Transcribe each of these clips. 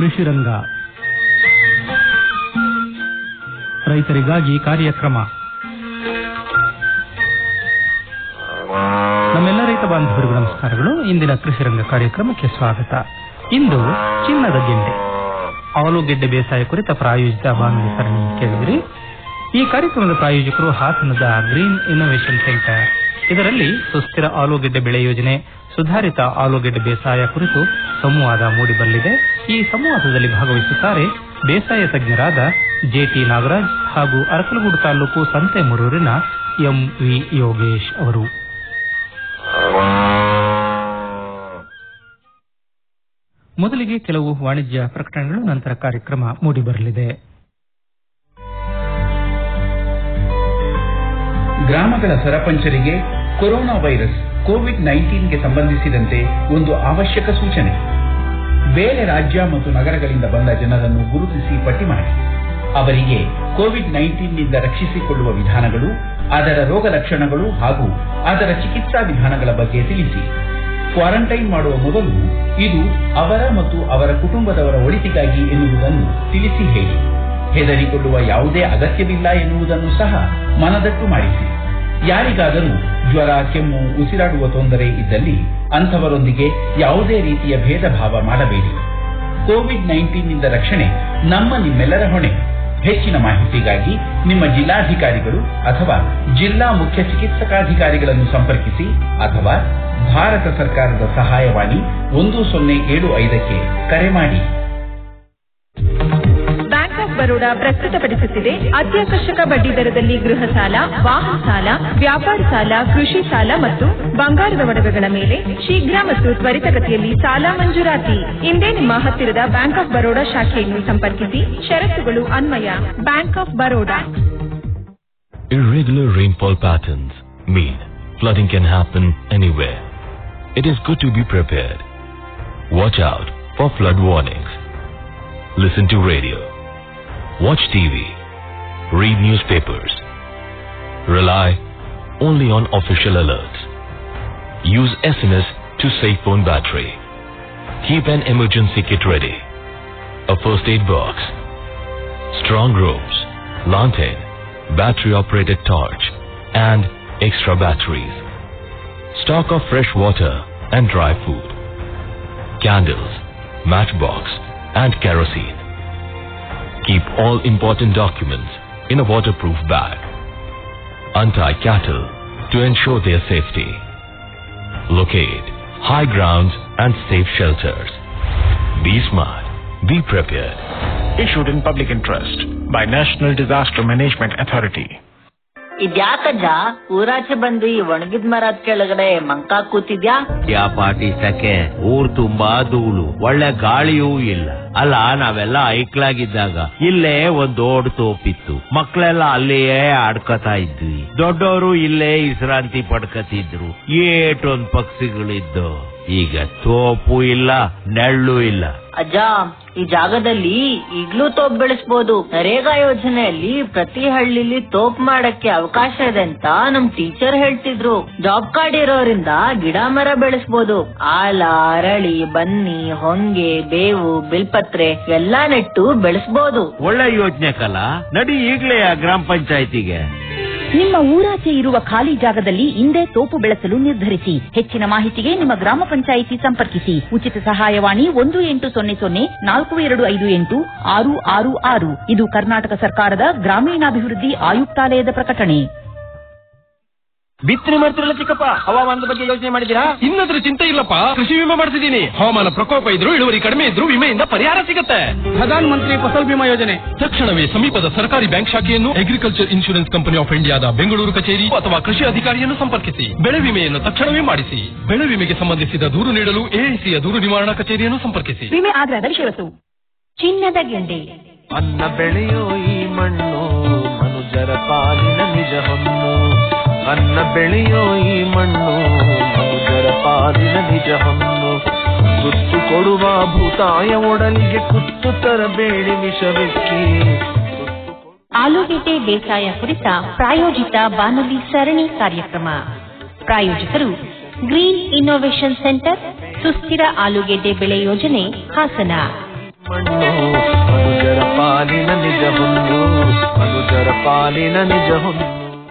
ಕೃಷಿ ರಂಗ ರೈತರಿಗಾಗಿ ಕಾರ್ಯಕ್ರಮ ನಮ್ಮೆಲ್ಲ ರೈತ ಬಾಂಧವರಿಗೂ ನಮಸ್ಕಾರಗಳು ಇಂದಿನ ಕೃಷಿ ರಂಗ ಕಾರ್ಯಕ್ರಮಕ್ಕೆ ಸ್ವಾಗತ ಇಂದು ಚಿನ್ನದ ಗೆಂಡೆ ಆಲೂಗೆಡ್ಡೆ ಬೇಸಾಯ ಕುರಿತ ಪ್ರಾಯೋಜಿತ ಬಾನುಲಿ ಸರಣಿ ಕೇಳಿದಿರಿ ಈ ಕಾರ್ಯಕ್ರಮದ ಪ್ರಾಯೋಜಕರು ಹಾಸನದ ಗ್ರೀನ್ ಇನ್ನೋವೇಷನ್ ಸೆಂಟರ್ ಇದರಲ್ಲಿ ಸುಸ್ಥಿರ ಆಲೂಗೆಡ್ಡೆ ಬೆಳೆ ಯೋಜನೆ ಸುಧಾರಿತ ಆಲೂಗೆಡ್ಡೆ ಬೇಸಾಯ ಕುರಿತು ಸಂವಾದ ಮೂಡಿಬರಲಿದೆ ಈ ಸಂವಾದದಲ್ಲಿ ಭಾಗವಹಿಸುತ್ತಾರೆ ಬೇಸಾಯ ತಜ್ಞರಾದ ಜೆಟಿ ನಾಗರಾಜ್ ಹಾಗೂ ಅರಕಲಗೂಡು ತಾಲೂಕು ಸಂತೆಮೂರೂರಿನ ಎಂ ವಿ ಯೋಗೇಶ್ ಅವರು ಮೊದಲಿಗೆ ಕೆಲವು ವಾಣಿಜ್ಯ ಪ್ರಕಟಣೆಗಳು ನಂತರ ಕಾರ್ಯಕ್ರಮ ಮೂಡಿಬರಲಿದೆ ಗ್ರಾಮಗಳ ಸರಪಂಚರಿಗೆ ಕೊರೋನಾ ವೈರಸ್ ಕೋವಿಡ್ ನೈನ್ಟೀನ್ಗೆ ಸಂಬಂಧಿಸಿದಂತೆ ಒಂದು ಅವಶ್ಯಕ ಸೂಚನೆ ಬೇರೆ ರಾಜ್ಯ ಮತ್ತು ನಗರಗಳಿಂದ ಬಂದ ಜನರನ್ನು ಗುರುತಿಸಿ ಪಟ್ಟಿ ಮಾಡಿ ಅವರಿಗೆ ಕೋವಿಡ್ ನೈನ್ಟೀನ್ನಿಂದ ರಕ್ಷಿಸಿಕೊಳ್ಳುವ ವಿಧಾನಗಳು ಅದರ ರೋಗ ಲಕ್ಷಣಗಳು ಹಾಗೂ ಅದರ ಚಿಕಿತ್ಸಾ ವಿಧಾನಗಳ ಬಗ್ಗೆ ತಿಳಿಸಿ ಕ್ವಾರಂಟೈನ್ ಮಾಡುವ ಮೊದಲು ಇದು ಅವರ ಮತ್ತು ಅವರ ಕುಟುಂಬದವರ ಒಳಿತಿಗಾಗಿ ಎನ್ನುವುದನ್ನು ತಿಳಿಸಿ ಹೇಳಿ ಹೆದರಿಕೊಳ್ಳುವ ಯಾವುದೇ ಅಗತ್ಯವಿಲ್ಲ ಎನ್ನುವುದನ್ನು ಸಹ ಮನದಟ್ಟು ಮಾಡಿಸಿ ಯಾರಿಗಾದರೂ ಜ್ವರ ಕೆಮ್ಮು ಉಸಿರಾಡುವ ತೊಂದರೆ ಇದ್ದಲ್ಲಿ ಅಂಥವರೊಂದಿಗೆ ಯಾವುದೇ ರೀತಿಯ ಭೇದ ಭಾವ ಮಾಡಬೇಡಿ ಕೋವಿಡ್ ನೈನ್ಟೀನ್ನಿಂದ ರಕ್ಷಣೆ ನಮ್ಮ ನಿಮ್ಮೆಲ್ಲರ ಹೊಣೆ ಹೆಚ್ಚಿನ ಮಾಹಿತಿಗಾಗಿ ನಿಮ್ಮ ಜಿಲ್ಲಾಧಿಕಾರಿಗಳು ಅಥವಾ ಜಿಲ್ಲಾ ಮುಖ್ಯ ಚಿಕಿತ್ಸಕಾಧಿಕಾರಿಗಳನ್ನು ಸಂಪರ್ಕಿಸಿ ಅಥವಾ ಭಾರತ ಸರ್ಕಾರದ ಸಹಾಯವಾಣಿ ಒಂದು ಸೊನ್ನೆ ಏಳು ಐದಕ್ಕೆ ಕರೆ ಮಾಡಿ ಬ್ಯಾಂಕ್ ಆಫ್ ಬರೋಡಾ ಪ್ರಸ್ತುತಪಡಿಸುತ್ತಿದೆ ಅತ್ಯಾಕರ್ಷಕ ಬಡ್ಡಿ ದರದಲ್ಲಿ ಗೃಹ ಸಾಲ ವಾಹನ ಸಾಲ ವ್ಯಾಪಾರ ಸಾಲ ಕೃಷಿ ಸಾಲ ಮತ್ತು ಬಂಗಾರದ ಒಡವೆಗಳ ಮೇಲೆ ಶೀಘ್ರ ಮತ್ತು ತ್ವರಿತಗತಿಯಲ್ಲಿ ಸಾಲ ಮಂಜೂರಾತಿ ಇಂದೇ ನಿಮ್ಮ ಹತ್ತಿರದ ಬ್ಯಾಂಕ್ ಆಫ್ ಬರೋಡಾ ಶಾಖೆಯನ್ನು ಸಂಪರ್ಕಿಸಿ ಷರತ್ತುಗಳು ಅನ್ವಯ bank of Baroda Irregular rainfall patterns mean flooding can happen anywhere. It is good to be prepared. Watch out for flood warnings. Listen to radio. Watch TV. Read newspapers. Rely only on official alerts. Use SMS to save phone battery. Keep an emergency kit ready. A first aid box. Strong ropes. Lantern battery operated torch, and extra batteries. Stock of fresh water and dry food. Candles, matchbox, and kerosene. Keep all important documents in a waterproof bag. Untie cattle to ensure their safety. Locate high grounds and safe shelters. Be smart. Be prepared. issued in public interest by National Disaster Management Authority. ಇದ್ಯಾಕಜ್ಜ ಊರಾಚೆ ಬಂದು ಈ ಒಣಗಿದ ಮರದ ಕೆಳಗಡೆ ಮಂಕ ಕೂತಿದ್ಯಾ ಯಾ ಪಾಟಿ ಸಕೆ ಊರ್ ತುಂಬಾ ಧೂಳು ಒಳ್ಳೆ ಗಾಳಿಯೂ ಇಲ್ಲ ಅಲ್ಲ ನಾವೆಲ್ಲ ಐಕ್ಲಾಗಿದ್ದಾಗ ಇಲ್ಲೇ ಒಂದ್ ದೊಡ್ಡ ತೋಪಿತ್ತು ಮಕ್ಳೆಲ್ಲ ಅಲ್ಲಿಯೇ ಆಡ್ಕತಾ ಇದ್ವಿ ದೊಡ್ಡವರು ಇಲ್ಲೇ ವಿಶ್ರಾಂತಿ ಪಡ್ಕತಿದ್ರು ಏಟೊಂದ್ ಪಕ್ಷಿಗಳಿದ್ದು ಈಗ ತೋಪು ಇಲ್ಲ ನೆಳ್ಳು ಇಲ್ಲ ಅಜ್ಜ ಈ ಜಾಗದಲ್ಲಿ ಈಗ್ಲೂ ತೋಪ್ ಬೆಳೆಸ್ಬೋದು ನರೇಗಾ ಯೋಜನೆಯಲ್ಲಿ ಪ್ರತಿ ಹಳ್ಳಿಲಿ ತೋಪ್ ಮಾಡಕ್ಕೆ ಅವಕಾಶ ಇದೆ ಅಂತ ನಮ್ ಟೀಚರ್ ಹೇಳ್ತಿದ್ರು ಜಾಬ್ ಕಾರ್ಡ್ ಇರೋರಿಂದ ಗಿಡ ಮರ ಬೆಳೆಸ್ಬೋದು ಆಲ ಅರಳಿ ಬನ್ನಿ ಹೊಂಗೆ ಬೇವು ಬಿಲ್ಪತ್ರೆ ಎಲ್ಲಾ ನೆಟ್ಟು ಬೆಳೆಸ್ಬೋದು ಒಳ್ಳೆ ಯೋಜನೆ ಕಲ ನಡಿ ಈಗ್ಲೇ ಆ ಗ್ರಾಮ ಪಂಚಾಯತಿಗೆ ನಿಮ್ಮ ಊರಾಚೆ ಇರುವ ಖಾಲಿ ಜಾಗದಲ್ಲಿ ಇಂದೇ ತೋಪು ಬೆಳೆಸಲು ನಿರ್ಧರಿಸಿ ಹೆಚ್ಚಿನ ಮಾಹಿತಿಗೆ ನಿಮ್ಮ ಗ್ರಾಮ ಪಂಚಾಯಿತಿ ಸಂಪರ್ಕಿಸಿ ಉಚಿತ ಸಹಾಯವಾಣಿ ಒಂದು ಎಂಟು ಸೊನ್ನೆ ಸೊನ್ನೆ ನಾಲ್ಕು ಎರಡು ಐದು ಎಂಟು ಆರು ಆರು ಆರು ಇದು ಕರ್ನಾಟಕ ಸರ್ಕಾರದ ಗ್ರಾಮೀಣಾಭಿವೃದ್ಧಿ ಆಯುಕ್ತಾಲಯದ ಪ್ರಕಟಣೆ ಬಿತ್ತನೆ ಮಾಡ್ತಿರಲ್ಲ ಚಿಕ್ಕಪ್ಪ ಹವಾಮಾನದ ಬಗ್ಗೆ ಯೋಚನೆ ಮಾಡಿದ್ದೀರಾ ಇನ್ನದ್ರ ಚಿಂತೆ ಇಲ್ಲಪ್ಪ ಕೃಷಿ ವಿಮೆ ಮಾಡಿಸಿದೀನಿ ಹವಾಮಾನ ಪ್ರಕೋಪ ಇದ್ರು ಇಳುವರಿ ಕಡಿಮೆ ಇದ್ರು ವಿಮೆಯಿಂದ ಪರಿಹಾರ ಸಿಗುತ್ತೆ ಪ್ರಧಾನ ಮಂತ್ರಿ ಫಸಲ್ ಬಿಮಾ ಯೋಜನೆ ತಕ್ಷಣವೇ ಸಮೀಪದ ಸರ್ಕಾರಿ ಬ್ಯಾಂಕ್ ಶಾಖೆಯನ್ನು ಅಗ್ರಿಕಲ್ಚರ್ ಇನ್ಶೂರೆನ್ಸ್ ಕಂಪನಿ ಆಫ್ ಇಂಡಿಯಾದ ಬೆಂಗಳೂರು ಕಚೇರಿ ಅಥವಾ ಕೃಷಿ ಅಧಿಕಾರಿಯನ್ನು ಸಂಪರ್ಕಿಸಿ ಬೆಳೆ ವಿಮೆಯನ್ನು ತಕ್ಷಣವೇ ಮಾಡಿಸಿ ಬೆಳೆ ವಿಮೆಗೆ ಸಂಬಂಧಿಸಿದ ದೂರು ನೀಡಲು ಎಐಸಿಯ ದೂರು ನಿವಾರಣಾ ಕಚೇರಿಯನ್ನು ಸಂಪರ್ಕಿಸಿ ವಿಮೆ ಆಗ್ರಹದ ಷರತ್ತು ಚಿನ್ನದ ಗೆಂಡೆ ಅನ್ನ ಬೆಳೆಯೋ ಈ ಮಣ್ಣು ಮನುಜರ ಪಾಲಿನ ನಿಜ ಹೊನ್ನು ಅನ್ನ ಬೆಳೆಯೋ ಈ ಮಣ್ಣು ಮನುಜರ ಪಾಲಿನ ನಿಜ ಹೊನ್ನು ತುತ್ತು ಕೊಡುವ ಭೂತಾಯ ಒಡಲಿಗೆ ಕುತ್ತು ತರಬೇಡಿ ವಿಷವೆಕ್ಕಿ ಆಲೂಗೆಡ್ಡೆ ಬೇಸಾಯ ಕುರಿತ ಪ್ರಾಯೋಜಿತ ಬಾನುಲಿ ಸರಣಿ ಕಾರ್ಯಕ್ರಮ ಪ್ರಾಯೋಜಕರು ಗ್ರೀನ್ ಇನ್ನೋವೇಷನ್ ಸೆಂಟರ್ ಸುಸ್ಥಿರ ಆಲೂಗೆಡ್ಡೆ ಬೆಳೆ ಯೋಜನೆ ಹಾಸನ ಮಣ್ಣು ಮನುಜರ ಪಾಲಿನ ನಿಜ ಹೊನ್ನು ಮನುಜರ ಪಾಲಿನ ನಿಜ ಹೊನ್ನು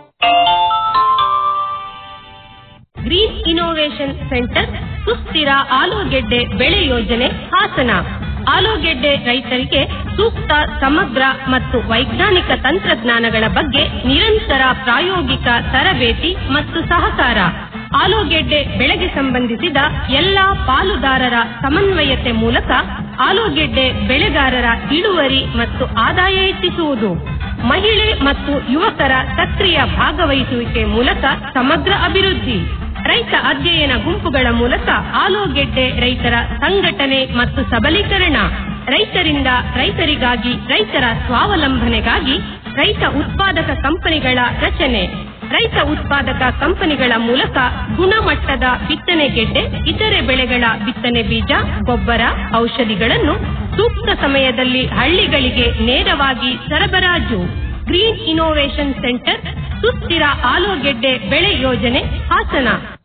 ಗ್ರೀನ್ ಇನೋವೇಷನ್ ಸೆಂಟರ್ ಸುಸ್ಥಿರ ಆಲೂಗೆಡ್ಡೆ ಬೆಳೆ ಯೋಜನೆ ಹಾಸನ ಆಲೂಗೆಡ್ಡೆ ರೈತರಿಗೆ ಸೂಕ್ತ ಸಮಗ್ರ ಮತ್ತು ವೈಜ್ಞಾನಿಕ ತಂತ್ರಜ್ಞಾನಗಳ ಬಗ್ಗೆ ನಿರಂತರ ಪ್ರಾಯೋಗಿಕ ತರಬೇತಿ ಮತ್ತು ಸಹಕಾರ ಆಲೂಗೆಡ್ಡೆ ಬೆಳೆಗೆ ಸಂಬಂಧಿಸಿದ ಎಲ್ಲಾ ಪಾಲುದಾರರ ಸಮನ್ವಯತೆ ಮೂಲಕ ಆಲೂಗೆಡ್ಡೆ ಬೆಳೆಗಾರರ ಇಳುವರಿ ಮತ್ತು ಆದಾಯ ಹೆಚ್ಚಿಸುವುದು ಮಹಿಳೆ ಮತ್ತು ಯುವಕರ ಸಕ್ರಿಯ ಭಾಗವಹಿಸುವಿಕೆ ಮೂಲಕ ಸಮಗ್ರ ಅಭಿವೃದ್ಧಿ ರೈತ ಅಧ್ಯಯನ ಗುಂಪುಗಳ ಮೂಲಕ ಆಲೂಗೆಡ್ಡೆ ರೈತರ ಸಂಘಟನೆ ಮತ್ತು ಸಬಲೀಕರಣ ರೈತರಿಂದ ರೈತರಿಗಾಗಿ ರೈತರ ಸ್ವಾವಲಂಬನೆಗಾಗಿ ರೈತ ಉತ್ಪಾದಕ ಕಂಪನಿಗಳ ರಚನೆ ರೈತ ಉತ್ಪಾದಕ ಕಂಪನಿಗಳ ಮೂಲಕ ಗುಣಮಟ್ಟದ ಬಿತ್ತನೆ ಗೆಡ್ಡೆ ಇತರೆ ಬೆಳೆಗಳ ಬಿತ್ತನೆ ಬೀಜ ಗೊಬ್ಬರ ಔಷಧಿಗಳನ್ನು ಸೂಕ್ತ ಸಮಯದಲ್ಲಿ ಹಳ್ಳಿಗಳಿಗೆ ನೇರವಾಗಿ ಸರಬರಾಜು ಗ್ರೀನ್ ಇನೋವೇಷನ್ ಸೆಂಟರ್ ಸುಸ್ಥಿರ ಆಲೂಗೆಡ್ಡೆ ಬೆಳೆ ಯೋಜನೆ ಹಾಸನ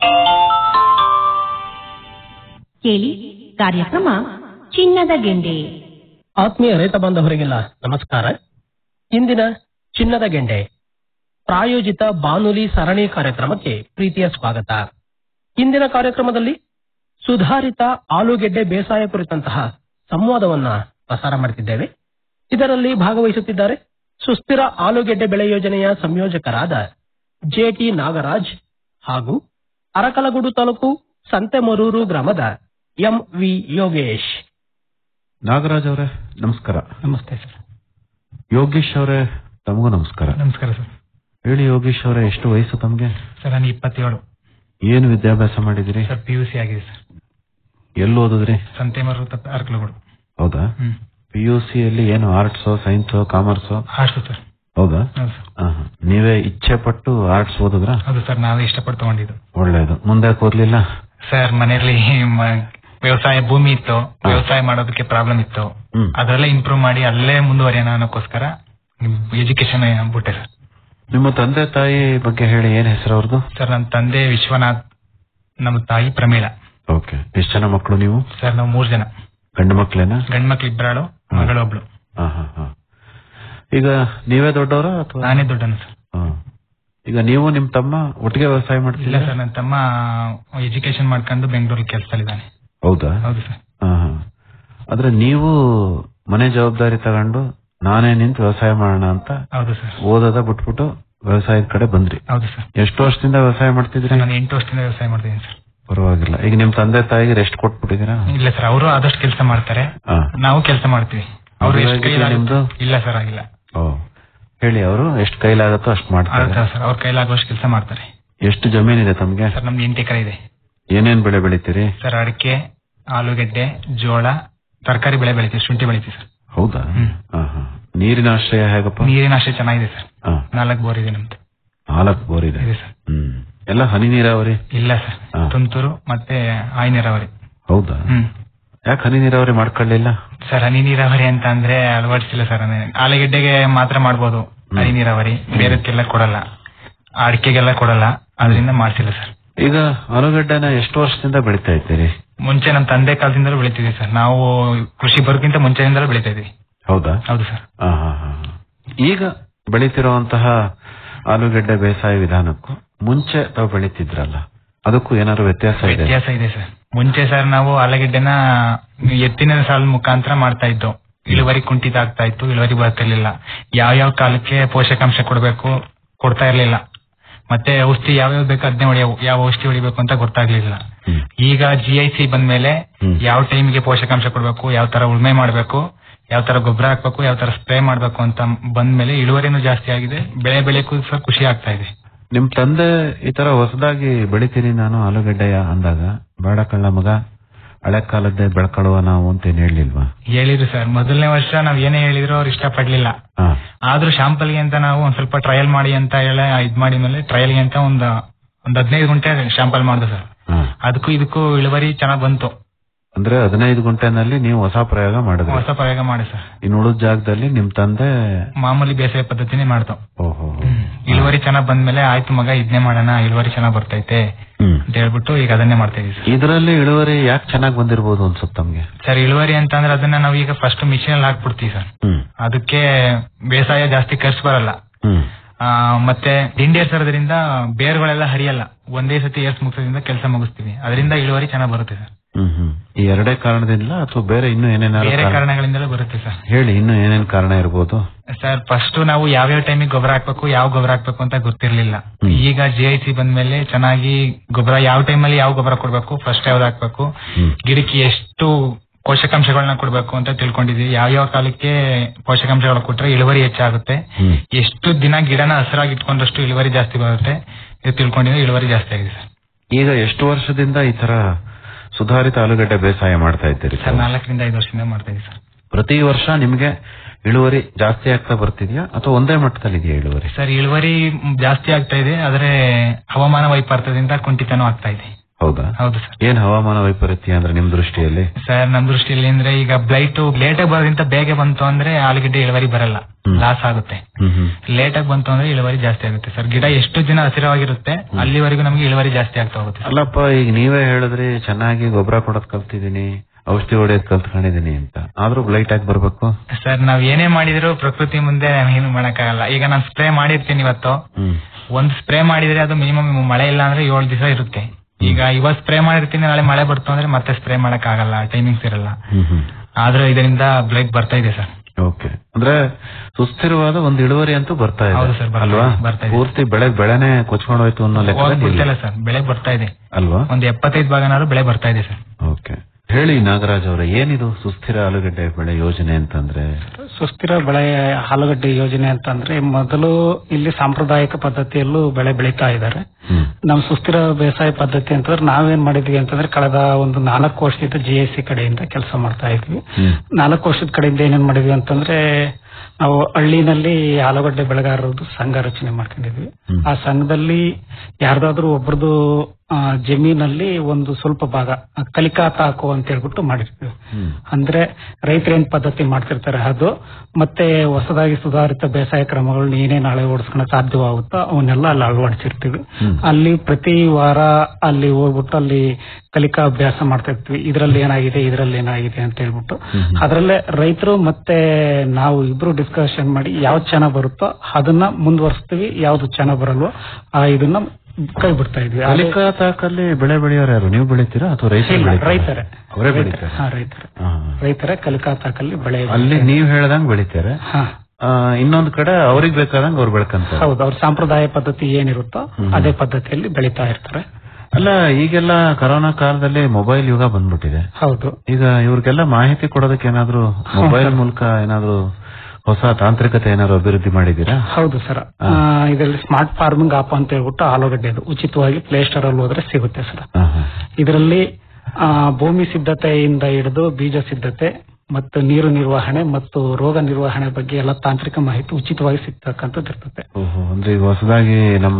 ಕೇಳಿ ಕಾರ್ಯಕ್ರಮ ಚಿನ್ನದ ಗೆಂಡೆ ಆತ್ಮೀಯ ರೈತ ಬಾಂಧವರಿಗೆಲ್ಲ ನಮಸ್ಕಾರ ಇಂದಿನ ಚಿನ್ನದ ಗೆಂಡೆ ಪ್ರಾಯೋಜಿತ ಬಾನುಲಿ ಸರಣಿ ಕಾರ್ಯಕ್ರಮಕ್ಕೆ ಪ್ರೀತಿಯ ಸ್ವಾಗತ ಇಂದಿನ ಕಾರ್ಯಕ್ರಮದಲ್ಲಿ ಸುಧಾರಿತ ಆಲೂಗೆಡ್ಡೆ ಬೇಸಾಯ ಕುರಿತಂತಹ ಸಂವಾದವನ್ನ ಪ್ರಸಾರ ಮಾಡುತ್ತಿದ್ದೇವೆ ಇದರಲ್ಲಿ ಭಾಗವಹಿಸುತ್ತಿದ್ದಾರೆ ಸುಸ್ಥಿರ ಆಲೂಗೆಡ್ಡೆ ಬೆಳೆ ಯೋಜನೆಯ ಸಂಯೋಜಕರಾದ ಜೆಟಿ ನಾಗರಾಜ್ ಹಾಗೂ ಅರಕಲಗೂಡು ತಾಲೂಕು ಸಂತೆಮರೂರು ಗ್ರಾಮದ ಎಂ ವಿ ಯೋಗೇಶ್ ನಾಗರಾಜ್ ಅವರೇ ನಮಸ್ಕಾರ ನಮಸ್ತೆ ಸರ್ ಯೋಗೇಶ್ ಅವರೇ ತಮಗೂ ನಮಸ್ಕಾರ ನಮಸ್ಕಾರ ಸರ್ ಹೇಳಿ ಯೋಗೇಶ್ ಅವರೇ ಎಷ್ಟು ವಯಸ್ಸು ತಮಗೆ ಸರ್ ನಾನು ಇಪ್ಪತ್ತೇಳು ಏನು ವಿದ್ಯಾಭ್ಯಾಸ ಮಾಡಿದಿರಿ ಸರ್ ಪಿ ಯು ಸಿ ಆಗಿದೆ ಸರ್ ಎಲ್ಲಿ ಓದಿದ್ರಿ ಸಂತೆಮರು ಅರ್ಕಲಗೂಡು ಹೌದಾ ಹ್ಮ್ ಪಿ ಯು ಸಿ ಅಲ್ಲಿ ಏನು arts science commerce hostel sir ಹೌದಾ ಹೌದು ಸರ್ ಆಹಾ. ನೀವೇ ಇಚ್ಛೆ ಪಟ್ಟು ಆರ್ಟ್ಸ್ ಓದಿದ್ರ ಹೌದು ಸರ್ ನಾವೇ ಇಷ್ಟಪಟ್ಟು ತಗೊಂಡಿದ್ದು ಒಳ್ಳೇದು ಮುಂದೆ ಓದ್ಲಿಲ್ಲ ಸರ್ ಮನೆಯಲ್ಲಿ ಮ- ವ್ಯವಸಾಯ ಭೂಮಿ ಇತ್ತು ವ್ಯವಸಾಯ ಮಾಡೋದಕ್ಕೆ ಪ್ರಾಬ್ಲಮ್ ಇತ್ತು ಹ್ಮ್. ಅದರಲ್ಲೇ ಇಂಪ್ರೂವ್ ಮಾಡಿ ಅಲ್ಲೇ ಮುಂದುವರಿಯೋಣ ಅನ್ನೋಕ್ಕೋಸ್ಕರ ಎಜುಕೇಶನ್ ಬಿಟ್ಟೆ ಸರ್ ನಿಮ್ಮ ತಂದೆ ತಾಯಿ ಬಗ್ಗೆ ಹೇಳಿ ಏನ್ ಹೆಸರು ಅವ್ರದ್ದು ಸರ್ ನನ್ನ ತಂದೆ ವಿಶ್ವನಾಥ್ ನಮ್ಮ ತಾಯಿ ಪ್ರಮೀಳಾ ಓಕೆ ಎಷ್ಟು ಜನ ಮಕ್ಕಳು ನೀವು ಸರ್ ನಾವು ಮೂರ್ ಜನ ಗಂಡು ಮಕ್ಳೇನಾ ಗಂಡ್ ಮಕ್ಳು ಇಬ್ಬರಾಳು ಮಗಳೊಬ್ಳು ಹಾ ಹಾ ಹಾ ಈಗ ನೀವೇ ದೊಡ್ಡವರ ಅಥವಾ ನಾನೇ ದೊಡ್ಡನು ಸರ್ ಈಗ ನೀವು ನಿಮ್ ತಮ್ಮ ಒಟ್ಟಿಗೆ ವ್ಯವಸಾಯ ಇಲ್ಲ ಮಾಡ್ತಿಲ್ಲ ಸರ್ ನನ್ನ ತಮ್ಮ ಎಜುಕೇಶನ್ ಮಾಡ್ಕೊಂಡು ಬೆಂಗಳೂರಲ್ಲಿ ಕೆಲಸದಲ್ಲಿದ್ದಾನೆ ಹೌದಾ ಹೌದು ಸರ್ ಹಾ ಹಾ ಆದ್ರೆ ನೀವು ಮನೆ ಜವಾಬ್ದಾರಿ ತಗೊಂಡು ನಾನೇ ನಿಂತು ವ್ಯವಸಾಯ ಮಾಡೋಣ ಅಂತ ಹೌದು ಸರ್ ಓದೋದ ಬಿಟ್ಬಿಟ್ಟು ವ್ಯವಸಾಯದ ಕಡೆ ಬಂದ್ರಿ ಹೌದು ಸರ್ ಎಷ್ಟು ವರ್ಷದಿಂದ ವ್ಯವಸಾಯ ಮಾಡ್ತಿದ್ರಿ ನಾನು ಎಂಟು ವರ್ಷದಿಂದ ವ್ಯವಸಾಯ ಮಾಡ್ತಿದ್ದೀನಿ ಸರ್ ಪರವಾಗಿಲ್ಲ ಈಗ ನಿಮ್ ತಂದೆ ತಾಯಿಗೆ ರೆಸ್ಟ್ ಕೊಟ್ಬಿಟ್ಟಿದ್ದೀರಾ ಇಲ್ಲ ಸರ್ ಅವರು ಆದಷ್ಟು ಕೆಲಸ ಮಾಡ್ತಾರೆ ಹಾ. ನಾವು ಕೆಲಸ ಮಾಡ್ತೀವಿ ಅವರು ಮದುವೆ ಎಷ್ಟು ಆಗಿದೆಯಾ ಕೈಲಾಗುತ್ತೋ ನಿಮ್ದು? ಇಲ್ಲ ಸರ್ ಆಗಿಲ್ಲ ಓ ಹೇಳಿ ಅವರು ಎಷ್ಟು ಕೈಲಾಗತ್ತೋ ಅಷ್ಟು ಮಾಡ್ತಾರೆ ಆಗುತ್ತೆ ಸರ್ ಅವ್ರ ಕೈಲಾಗುವಷ್ಟು ಕೆಲಸ ಮಾಡ್ತಾರೆ ಎಷ್ಟು ಜಮೀನಿದೆ ತಮ್ಗೆ ಸರ್ ನಮ್ದು ಎಂಟು ಎಕರೆ ಇದೆ ಏನೇನ್ ಬೆಳೆ ಬೆಳಿತೀರಿ ಸರ್ ಅಡಿಕೆ ಆಲೂಗೆಡ್ಡೆ ಜೋಳ ತರಕಾರಿ ಬೆಳೆ ಬೆಳಿತೀವಿ ಶುಂಠಿ ಬೆಳಿತೀವಿ ಸರ್ ಹೌದಾ ಹಾ, ಹಾ. ನೀರಿನ ಆಶ್ರಯ ಹೇಗಪ್ಪ ನೀರಿನ ಆಶೆ ಚೆನ್ನಾಗಿದೆ ಸರ್ ಹಾ. ನಾಲ್ಕು ಬೋರ್ ಇದೆ ನಮ್ದು ನಾಲ್ಕು ಬೋರ್ ಇದೆ ಇದೆ ಸರ್ ಹ್ಮ್ ಎಲ್ಲ ಹನಿ ನೀರಾವರಿ ಇಲ್ಲ ಸರ್ ಹಾ. ತುಂತುರು ಮತ್ತೆ ಆಯ್ ನೀರಾವರಿ ಹೌದಾ ಹ್ಮ್ ಯಾಕೆ ಹನಿ ನೀರಾವರಿ ಮಾಡ್ಕೊಳ್ಳಿಲ್ಲ ಸರ್ ಹನಿ ನೀರಾವರಿ ಅಂತ ಅಂದ್ರೆ ಅಳವಡಿಸಿಲ್ಲ ಸರ್ ಅಂದ್ರೆ ಆಲೂಗೆಡ್ಡೆಗೆ ಮಾತ್ರ ಮಾಡ್ಬೋದು ಹನಿ ನೀರಾವರಿ ಬೇರೆದಕ್ಕೆಲ್ಲ ಕೊಡಲ್ಲ ಅಡಿಕೆಗೆಲ್ಲ ಕೊಡಲ್ಲ ಅದರಿಂದ ಮಾಡ್ಸಿಲ್ಲ ಸರ್ ಈಗ ಆಲೂಗಡ್ಡೆನ ಎಷ್ಟು ವರ್ಷದಿಂದ ಬೆಳಿತಾ ಇದ್ದೀರಿ ಮುಂಚೆ ನಮ್ಮ ತಂದೆ ಕಾಲದಿಂದಲೂ ಬೆಳಿತಿದ್ವಿ ಸರ್ ನಾವು ಕೃಷಿ ಬರೋಕ್ಕಿಂತ ಮುಂಚೆಯಿಂದಲೂ ಬೆಳಿತಾ ಇದ್ವಿ ಹೌದಾ ಹೌದು ಸರ್ ಹಾ, ಹಾ, ಹಾ. ಈಗ ಬೆಳಿತಿರುವಂತಹ ಆಲೂಗಡ್ಡೆ ಬೇಸಾಯ ವಿಧಾನಕ್ಕೂ ಮುಂಚೆ ತಾವು ಬೆಳಿತಿದ್ರಲ್ಲ ಅದಕ್ಕೂ ಏನಾದ್ರು ವ್ಯತ್ಯಾಸ ಇದೆ ವ್ಯತ್ಯಾಸ ಇದೆ ಸರ್ ಮುಂಚೆ ಸರ್ ನಾವು ಆಲೂಗೆಡ್ಡೆನ ಎತ್ತಿನ ಸಾಲ ಮುಖಾಂತರ ಮಾಡ್ತಾ ಇದ್ದು ಇಳುವರಿ ಕುಂಠಿತ ಆಗ್ತಾ ಇತ್ತು ಇಳುವರಿ ಬರ್ತಿರ್ಲಿಲ್ಲ ಯಾವ ಯಾವ ಕಾಲಕ್ಕೆ ಪೋಷಕಾಂಶ ಕೊಡಬೇಕು ಕೊಡ್ತಾ ಇರ್ಲಿಲ್ಲ ಮತ್ತೆ ಔಷಧಿ ಯಾವ್ಯಾವ ಬೇಕು ಅದನ್ನೇ ಹೊಡೆಯ ಯಾವ ಔಷಧಿ ಹೊಡಿಬೇಕು ಅಂತ ಗೊತ್ತಾಗ್ಲಿಲ್ಲ ಈಗ ಜಿ ಐ ಸಿ ಬಂದ್ಮೇಲೆ ಯಾವ ಟೈಮ್ಗೆ ಪೋಷಕಾಂಶ ಕೊಡಬೇಕು ಯಾವ ತರ ಉಳ್ಮೆ ಮಾಡಬೇಕು ಯಾವ ತರ ಗೊಬ್ಬರ ಹಾಕ್ಬೇಕು ಯಾವ ತರ ಸ್ಪ್ರೇ ಮಾಡ್ಬೇಕು ಅಂತ ಬಂದ್ಮೇಲೆ ಇಳುವರಿನೂ ಜಾಸ್ತಿ ಆಗಿದೆ ಬೆಳೆ ಬೆಳೆಕ್ಕೂ ಸರ್ ಖುಷಿ ಆಗ್ತಾ ಇದೆ ನಿಮ್ ತಂದೆ ಈ ತರ ಹೊಸದಾಗಿ ಬೆಳಿತೀನಿ ನಾನು ಆಲೂಗಡ್ಡೆಯ ಅಂದಾಗ ಬೇಡ ಕಳ್ಳ ಮಗ ಹಳೆ ಕಾಲದ್ದೇ ಬೆಳ್ಕೊಳ್ಳುವ ನಾವು ಅಂತ ಏನ್ ಹೇಳಿಲ್ವಾ ಹೇಳಿದ್ರು ಸರ್ ಮೊದಲನೇ ವರ್ಷ ನಾವ್ ಏನೇ ಹೇಳಿದ್ರು ಅವ್ರು ಇಷ್ಟ ಪಡ್ಲಿಲ್ಲ ಹಾ. ಆದ್ರೂ ಶಾಂಪಲ್ಗೆ ಅಂತ ನಾವು ಒಂದ್ ಸ್ವಲ್ಪ ಟ್ರಯಲ್ ಮಾಡಿ ಅಂತ ಹೇಳಿ ಇದ್ ಮಾಡಿ ಮೇಲೆ ಟ್ರಯಲ್ಗೆ ಅಂತ ಒಂದ್ ಒಂದ್ ಹದಿನೈದು ಗಂಟೆ ಶಾಂಪಲ್ ಮಾಡ್ದು ಸರ್ ಹಾ. ಅದಕ್ಕೂ ಇದಕ್ಕೂ ಇಳುವರಿ ಚೆನ್ನಾಗ್ ಬಂತು ಅಂದ್ರೆ ಹದಿನೈದು ಗುಂಟೆನಲ್ಲಿ ನೀವು ಹೊಸ ಪ್ರಯೋಗ ಮಾಡಿದ್ರಿ ಹೊಸ ಪ್ರಯೋಗ ಮಾಡಿ ಸರ್ ಇನ್ನು ಉಳಿದ ಜಾಗದಲ್ಲಿ ನಿಮ್ ತಂದೆ ಮಾಮೂಲಿ ಬೇಸಾಯ ಪದ್ಧತಿನೇ ಮಾಡ್ತಾವ್ ಓಹೋ ಇಳುವರಿ ಚೆನ್ನಾಗ್ ಬಂದ್ಮೇಲೆ ಆಯ್ತು ಮಗ ಇದನ್ನೇ ಮಾಡೋಣ ಇಳುವರಿ ಚೆನ್ನಾಗ್ ಬರ್ತೈತೆ ಹ್ಮ್ ಅಂತ ಹೇಳ್ಬಿಟ್ಟು ಈಗ ಅದನ್ನೇ ಮಾಡ್ತಾ ಇದೀವಿ ಸರ್ ಇದರಲ್ಲಿ ಇಳುವರಿ ಯಾಕೆ ಚೆನ್ನಾಗಿ ಬಂದಿರ್ಬೋದು ಅನ್ಸುತ್ತೆ ತಮ್ಗೆ ಸರ್ ಇಳುವರಿ ಅಂತಂದ್ರೆ ಅದನ್ನ ನಾವು ಈಗ ಫಸ್ಟ್ ಮಿಷಿನ್ ಅಲ್ಲಿ ಹಾಕ್ಬಿಡ್ತೀವಿ ಸರ್ ಹ್ಮ್ ಅದಕ್ಕೆ ಬೇಸಾಯ ಜಾಸ್ತಿ ಖರ್ಚು ಬರಲ್ಲ ಹ್ಮ್ ಆ, ಮತ್ತೆ ದಿಂಡಿ ಏರ್ಸೋದ್ರಿಂದ ಬೇರುಗಳೆಲ್ಲ ಹರಿಯಲ್ಲ ಒಂದೇ ಸತಿ ಏರ್ಸ್ ಮುಗಿಸೋದ್ರಿಂದ ಕೆಲಸ ಮುಗಿಸ್ತೀವಿ ಅದರಿಂದ ಇಳುವರಿ ಚೆನ್ನಾಗ್ ಬರುತ್ತೆ ಸರ್ ಹ್ಮ್ ಹ್ಮ್ ಈ ಎರಡೇ ಕಾರಣದಿಂದ ಅಥವಾ ಬೇರೆ ಇನ್ನೂ ಏನೇನಾದ್ರು ಬೇರೆ ಕಾರಣ- ಕಾರಣಗಳಿಂದಲೂ ಬರುತ್ತೆ ಸರ್ ಹೇಳಿ ಇನ್ನು ಏನೇನ್ ಕಾರಣ ಇರ್ಬೋದು ಸರ್ ಫಸ್ಟ್ ನಾವು ಯಾವ್ಯಾವ ಟೈಮಿಗೆ ಗೊಬ್ಬರ ಹಾಕ್ಬೇಕು ಯಾವ ಗೊಬ್ಬರ ಹಾಕ್ಬೇಕು ಅಂತ ಗೊತ್ತಿರ್ಲಿಲ್ಲ ಈಗ ಜಿ ಐ ಸಿ ಬಂದ್ಮೇಲೆ ಚೆನ್ನಾಗಿ ಗೊಬ್ಬರ ಯಾವ ಟೈಮಲ್ಲಿ ಯಾವ ಗೊಬ್ಬರ ಕೊಡ್ಬೇಕು ಫಸ್ಟ್ ಯಾವ್ದು ಹಾಕ್ಬೇಕು ಗಿಡಕ್ಕೆ ಎಷ್ಟು ಪೋಷಕಾಂಶಗಳನ್ನ ಕೊಡ್ಬೇಕು ಅಂತ ತಿಳ್ಕೊಂಡಿದೀವಿ ಯಾವ ಯಾವ ಕಾಲಕ್ಕೆ ಪೋಷಕಾಂಶಗಳು ಕೊಟ್ರೆ ಇಳುವರಿ ಹೆಚ್ಚಾಗುತ್ತೆ ಎಷ್ಟು ದಿನ ಗಿಡನ ಹಸಿರಾಗಿ ಇಟ್ಕೊಂಡಷ್ಟು ಇಳುವರಿ ಜಾಸ್ತಿ ಬರುತ್ತೆ ಇದು ತಿಳ್ಕೊಂಡಿದ್ರೆ ಇಳುವರಿ ಜಾಸ್ತಿ ಆಗಿದೆ ಸರ್ ಈಗ ಎಷ್ಟು ವರ್ಷದಿಂದ ಈ ತರ ಸುಧಾರಿತ ಆಲೂಗಡ್ಡೆ ಬೇಸಾಯ ಮಾಡ್ತಾ ಇದ್ದೀರಿ ಸರ್ ನಾಲ್ಕರಿಂದ ಐದು ವರ್ಷದಿಂದ ಮಾಡ್ತಾ ಇದೀವಿ ಸರ್ ಪ್ರತಿ ವರ್ಷ ನಿಮ್ಗೆ ಇಳುವರಿ ಜಾಸ್ತಿ ಆಗ್ತಾ ಬರ್ತಿದ್ಯಾ ಅಥವಾ ಒಂದೇ ಮಟ್ಟದಲ್ಲಿ ಇದೆಯಾ ಇಳುವರಿ ಸರ್ ಇಳುವರಿ ಜಾಸ್ತಿ ಆಗ್ತಾ ಇದೆ ಆದ್ರೆ ಹವಾಮಾನ ವೈಪರೀತ್ಯದಿಂದ ಕುಂಠಿತನೂ ಆಗ್ತಾ ಇದೆ ಹೌದಾ ಹೌದು ಸರ್ ಏನ್ ಹವಾಮಾನ ವೈಪರೀತ್ಯ ಅಂದ್ರೆ ನಿಮ್ ದೃಷ್ಟಿಯಲ್ಲಿ ಸರ್ ನಮ್ ದೃಷ್ಟಿಯಲ್ಲಿ ಅಂದ್ರೆ ಈಗ ಬ್ಲೈಟ್ ಲೇಟ್ ಆಗಿ ಬರೋದ್ರಿಂದ ಬೇಗ ಬಂತು ಅಂದ್ರೆ ಆಲೂಗಡ್ಡೆ ಇಳುವರಿ ಬರಲ್ಲ ಲಾಸ್ ಆಗುತ್ತೆ ಹ್ಮ್ ಹ್ಮ್ ಲೇಟ್ ಆಗಿ ಬಂತು ಅಂದ್ರೆ ಇಳುವರಿ ಜಾಸ್ತಿ ಆಗುತ್ತೆ ಸರ್ ಗಿಡ ಎಷ್ಟು ದಿನ ಹಸಿರವಾಗಿರುತ್ತೆ ಅಲ್ಲಿವರೆಗೂ ನಮಗೆ ಇಳುವರಿ ಜಾಸ್ತಿ ಆಗ್ತಾ ಹೋಗುತ್ತೆ ಸರ್. ಅಲ್ಲಪ್ಪ ಈಗ ನೀವೇ ಹೇಳಿದ್ರಿ ಚೆನ್ನಾಗಿ ಗೊಬ್ಬರ ಕೊಡೋದ್ ಕಲ್ತಿದೀನಿ ಔಷಧಿ ಹೊಡೆಯೋದ್ ಕಲ್ತ್ಕೊಂಡಿದೀನಿ ಅಂತ ಆದ್ರೂ ಬ್ಲೈಟ್ ಆಗಿ ಬರ್ಬೇಕು ಸರ್ ನಾವ್ ಏನೇ ಮಾಡಿದ್ರು ಪ್ರಕೃತಿ ಮುಂದೆ ಏನು ಮಾಡಕ್ಕಾಗಲ್ಲ ಈಗ ನಾನು ಸ್ಪ್ರೇ ಮಾಡಿರ್ತೀನಿ ಇವತ್ತು ಹ್ಮ್ ಒಂದ್ ಸ್ಪ್ರೇ ಮಾಡಿದ್ರೆ ಅದು ಮಿನಿಮಮ್ ಮಳೆ ಇಲ್ಲ ಅಂದ್ರೆ ಏಳು ದಿವಸ ಇರುತ್ತೆ ಈಗ ಇವತ್ ಸ್ಪ್ರೇ ಮಾಡಿರ್ತೀನಿ ನಾಳೆ ಮಳೆ ಬರ್ತು ಅಂದ್ರೆ ಮತ್ತೆ ಸ್ಪ್ರೇ ಮಾಡಕ್ ಆಗಲ್ಲ ಟೈಮಿಂಗ್ಸ್ ಇರಲ್ಲ ಹ್ಮ್ ಹ್ಮ್ ಆದ್ರೆ ಇದರಿಂದ ಬ್ಲೈಟ್ ಬರ್ತಾ ಇದೆ ಸರ್ ಓಕೆ ಅಂದ್ರೆ ಸುಸ್ಥಿರವಾದ ಒಂದು ಇಳುವರಿ ಅಂತೂ ಬರ್ತಾ ಹೌದು ಇದೆ ಸರ್, ಬರ್ತಾ ಅಲ್ವಾ ಇದೆ, ಬರ್ತಾ ಇದೆ. ಪೂರ್ತಿ ಬೆಳೆ ಬೆಳೆನೆ ಕೊಚ್ಕೊಂಡು ಹೋಯ್ತು ಅನ್ನೋ ಲೆಕ್ಕ ಗೊತ್ತಿಲ್ಲ ಸರ್ ಬೆಳೆ ಬರ್ತಾ ಇದೆ ಅಲ್ವಾ ಒಂದ್ ಎಪ್ಪತ್ತೈದು ಭಾಗನಾದ್ರು ಬೆಳೆ ಬರ್ತಾ ಇದೆ ಸರ್ ಓಕೆ ಹೇಳಿ ನಾಗರಾಜ್ ಅವರೇ ಏನಿದು ಸುಸ್ಥಿರ ಆಲೂಗಡ್ಡೆ ಬೆಳೆ ಯೋಜನೆ ಅಂತಂದ್ರೆ ಸುಸ್ಥಿರ ಬೆಳೆ ಆಲೂಗಡ್ಡೆ ಯೋಜನೆ ಅಂತಂದ್ರೆ ಮೊದಲು ಇಲ್ಲಿ ಸಾಂಪ್ರದಾಯಿಕ ಪದ್ಧತಿಯಲ್ಲೂ ಬೆಳೆ ಬೆಳೀತಾ ಇದ್ದಾರೆ ನಮ್ಮ ಸುಸ್ಥಿರ ಬೇಸಾಯ ಪದ್ಧತಿ ಅಂತಂದ್ರೆ ನಾವೇನ್ ಮಾಡಿದ್ವಿ ಅಂತಂದ್ರೆ ಕಳೆದ ಒಂದು ನಾಲ್ಕು ವರ್ಷದಿಂದ ಜಿ ಎಸ್ ಸಿ ಕಡೆಯಿಂದ ಕೆಲಸ ಮಾಡ್ತಾ ಇದ್ವಿ ನಾಲ್ಕು ವರ್ಷದ ಕಡೆಯಿಂದ ಏನೇನ್ ಮಾಡಿದ್ವಿ ಅಂತಂದ್ರೆ ನಾವು ಹಳ್ಳಿನಲ್ಲಿ ಆಲೂಗಡ್ಡೆ ಬೆಳೆಗಾರರದ್ದು ಸಂಘ ರಚನೆ ಮಾಡ್ಕೊಂಡಿದ್ವಿ ಆ ಸಂಘದಲ್ಲಿ ಯಾರ್ದಾದ್ರೂ ಒಬ್ರದ್ದು ಆ, ಜಮೀನಲ್ಲಿ ಒಂದು ಸ್ವಲ್ಪ ಭಾಗ ಆ, ಕಲಿಕಾ ತಾಕು ಅಂತ ಹೇಳ್ಬಿಟ್ಟು ಮಾಡಿರ್ತೀವಿ ಅಂದ್ರೆ ರೈತರು ಏನ್ ಪದ್ಧತಿ ಮಾಡ್ತಿರ್ತಾರೆ ಅದು ಮತ್ತೆ ಹೊಸದಾಗಿ ಸುಧಾರಿತ ಬೇಸಾಯ ಕ್ರಮಗಳನ್ನ ಏನೇನ್ ಅಳವಡಿಸ್ಕೊಳಕ್ ಸಾಧ್ಯವಾಗುತ್ತೋ ಅವನ್ನೆಲ್ಲ ಅಲ್ಲಿ ಅಳವಡಿಸಿರ್ತೀವಿ ಅಲ್ಲಿ ಪ್ರತಿ ವಾರ ಅಲ್ಲಿ ಹೋಗ್ಬಿಟ್ಟು ಅಲ್ಲಿ ಕಲಿಕಾ ಅಭ್ಯಾಸ ಮಾಡ್ತಾ ಇರ್ತೀವಿ ಇದ್ರಲ್ಲಿ ಏನಾಗಿದೆ ಇದ್ರಲ್ಲಿ ಏನಾಗಿದೆ ಅಂತ ಹೇಳ್ಬಿಟ್ಟು ಅದ್ರಲ್ಲೇ ರೈತರು ಮತ್ತೆ ನಾವು ಇಬ್ರು ಡಿಸ್ಕಷನ್ ಮಾಡಿ ಯಾವ್ದು ಚೆನ್ನಾಗ್ ಬರುತ್ತೋ ಅದನ್ನ ಮುಂದುವರಿಸ್ತೀವಿ ಯಾವ್ದು ಚೆನ್ನಾಗ್ ಬರಲ್ವೋ ಆ ಇದನ್ನ ಕೈ ಬಿಡ್ತಾ ಇದ್ವಿ ಅಲ್ಲಿ- ಕಲಿಕಾ ತಾಕಲ್ಲಿ ಬೆಳೆ ಬೆಳೆಯೋರು ಯಾರು ನೀವು ಬೆಳಿತೀರಾ ಅಥವಾ ರೈತರು ಇಲ್ಲ, ಬೆಳಿತಾರಾ? ರೈತರೇ ಅವರೇ ರೈತರೇ. ಬೆಳಿತಾರೆ ಹಾ ರೈತರೇ ರೈತರೇ ಕಲಿಕಾ ತಾಕಲ್ಲಿ ಬೆಳೆ ಅಲ್ಲಿ ನೀವ್ ಹೇಳ್ದಂಗ್ ಬೆಳಿತಾರೆ ಹಾ. ಆ, ಇನ್ನೊಂದ್ ಕಡೆ ಅವ್ರಿಗೆ ಬೇಕಾದಂಗ್ ಅವ್ರು ಬೆಳ್ಕಂತಾರೆ ಹೌದು ಅವ್ರ ಸಾಂಪ್ರದಾಯ ಪದ್ಧತಿ ಏನಿರುತ್ತೋ ಅದೇ ಪದ್ಧತಿಯಲ್ಲಿ ಬೆಳೀತಾ ಇರ್ತಾರೆ ಅಲ್ಲ ಈಗೆಲ್ಲ ಕರೋನಾ ಕಾಲದಲ್ಲಿ ಮೊಬೈಲ್ ಯುಗ ಬಂದ್ಬಿಟ್ಟಿದೆ ಹೌದು ಈಗ ಇವ್ರಿಗೆಲ್ಲ ಮಾಹಿತಿ ಕೊಡೋದಕ್ಕೆ ಏನಾದ್ರು ಮೊಬೈಲ್ ಮೂಲಕ ಏನಾದ್ರು ಹೊಸ ತಾಂತ್ರಿಕತೆ ಏನಾದ್ರು ಅಭಿವೃದ್ಧಿ ಮಾಡಿದೀರಾ ಹೌದು ಸರ್ ಇದರಲ್ಲಿ ಸ್ಮಾರ್ಟ್ ಫಾರ್ಮಿಂಗ್ ಆಪ್ ಅಂತ ಹೇಳ್ಬಿಟ್ಟು ಆಲೂಗಡ್ಡೆ ಅದು ಉಚಿತವಾಗಿ ಪ್ಲೇ ಸ್ಟೋರ್ ಅಲ್ಲಿ ಹೋದ್ರೆ ಸಿಗುತ್ತೆ ಸರ್ ಇದರಲ್ಲಿ ಆ, ಭೂಮಿ ಸಿದ್ಧತೆಯಿಂದ ಹಿಡಿದು ಬೀಜ ಸಿದ್ಧತೆ ಮತ್ತು ನೀರು ನಿರ್ವಹಣೆ ಮತ್ತು ರೋಗ ನಿರ್ವಹಣೆ ಬಗ್ಗೆ ಎಲ್ಲ ತಾಂತ್ರಿಕ ಮಾಹಿತಿ ಉಚಿತವಾಗಿ ಸಿಗ್ತಕ್ಕಂಥದ್ದು ಇರ್ತದೆ ಓಹೋ ಅಂದ್ರೆ ಈಗ ಹೊಸದಾಗಿ ನಮ್ಮ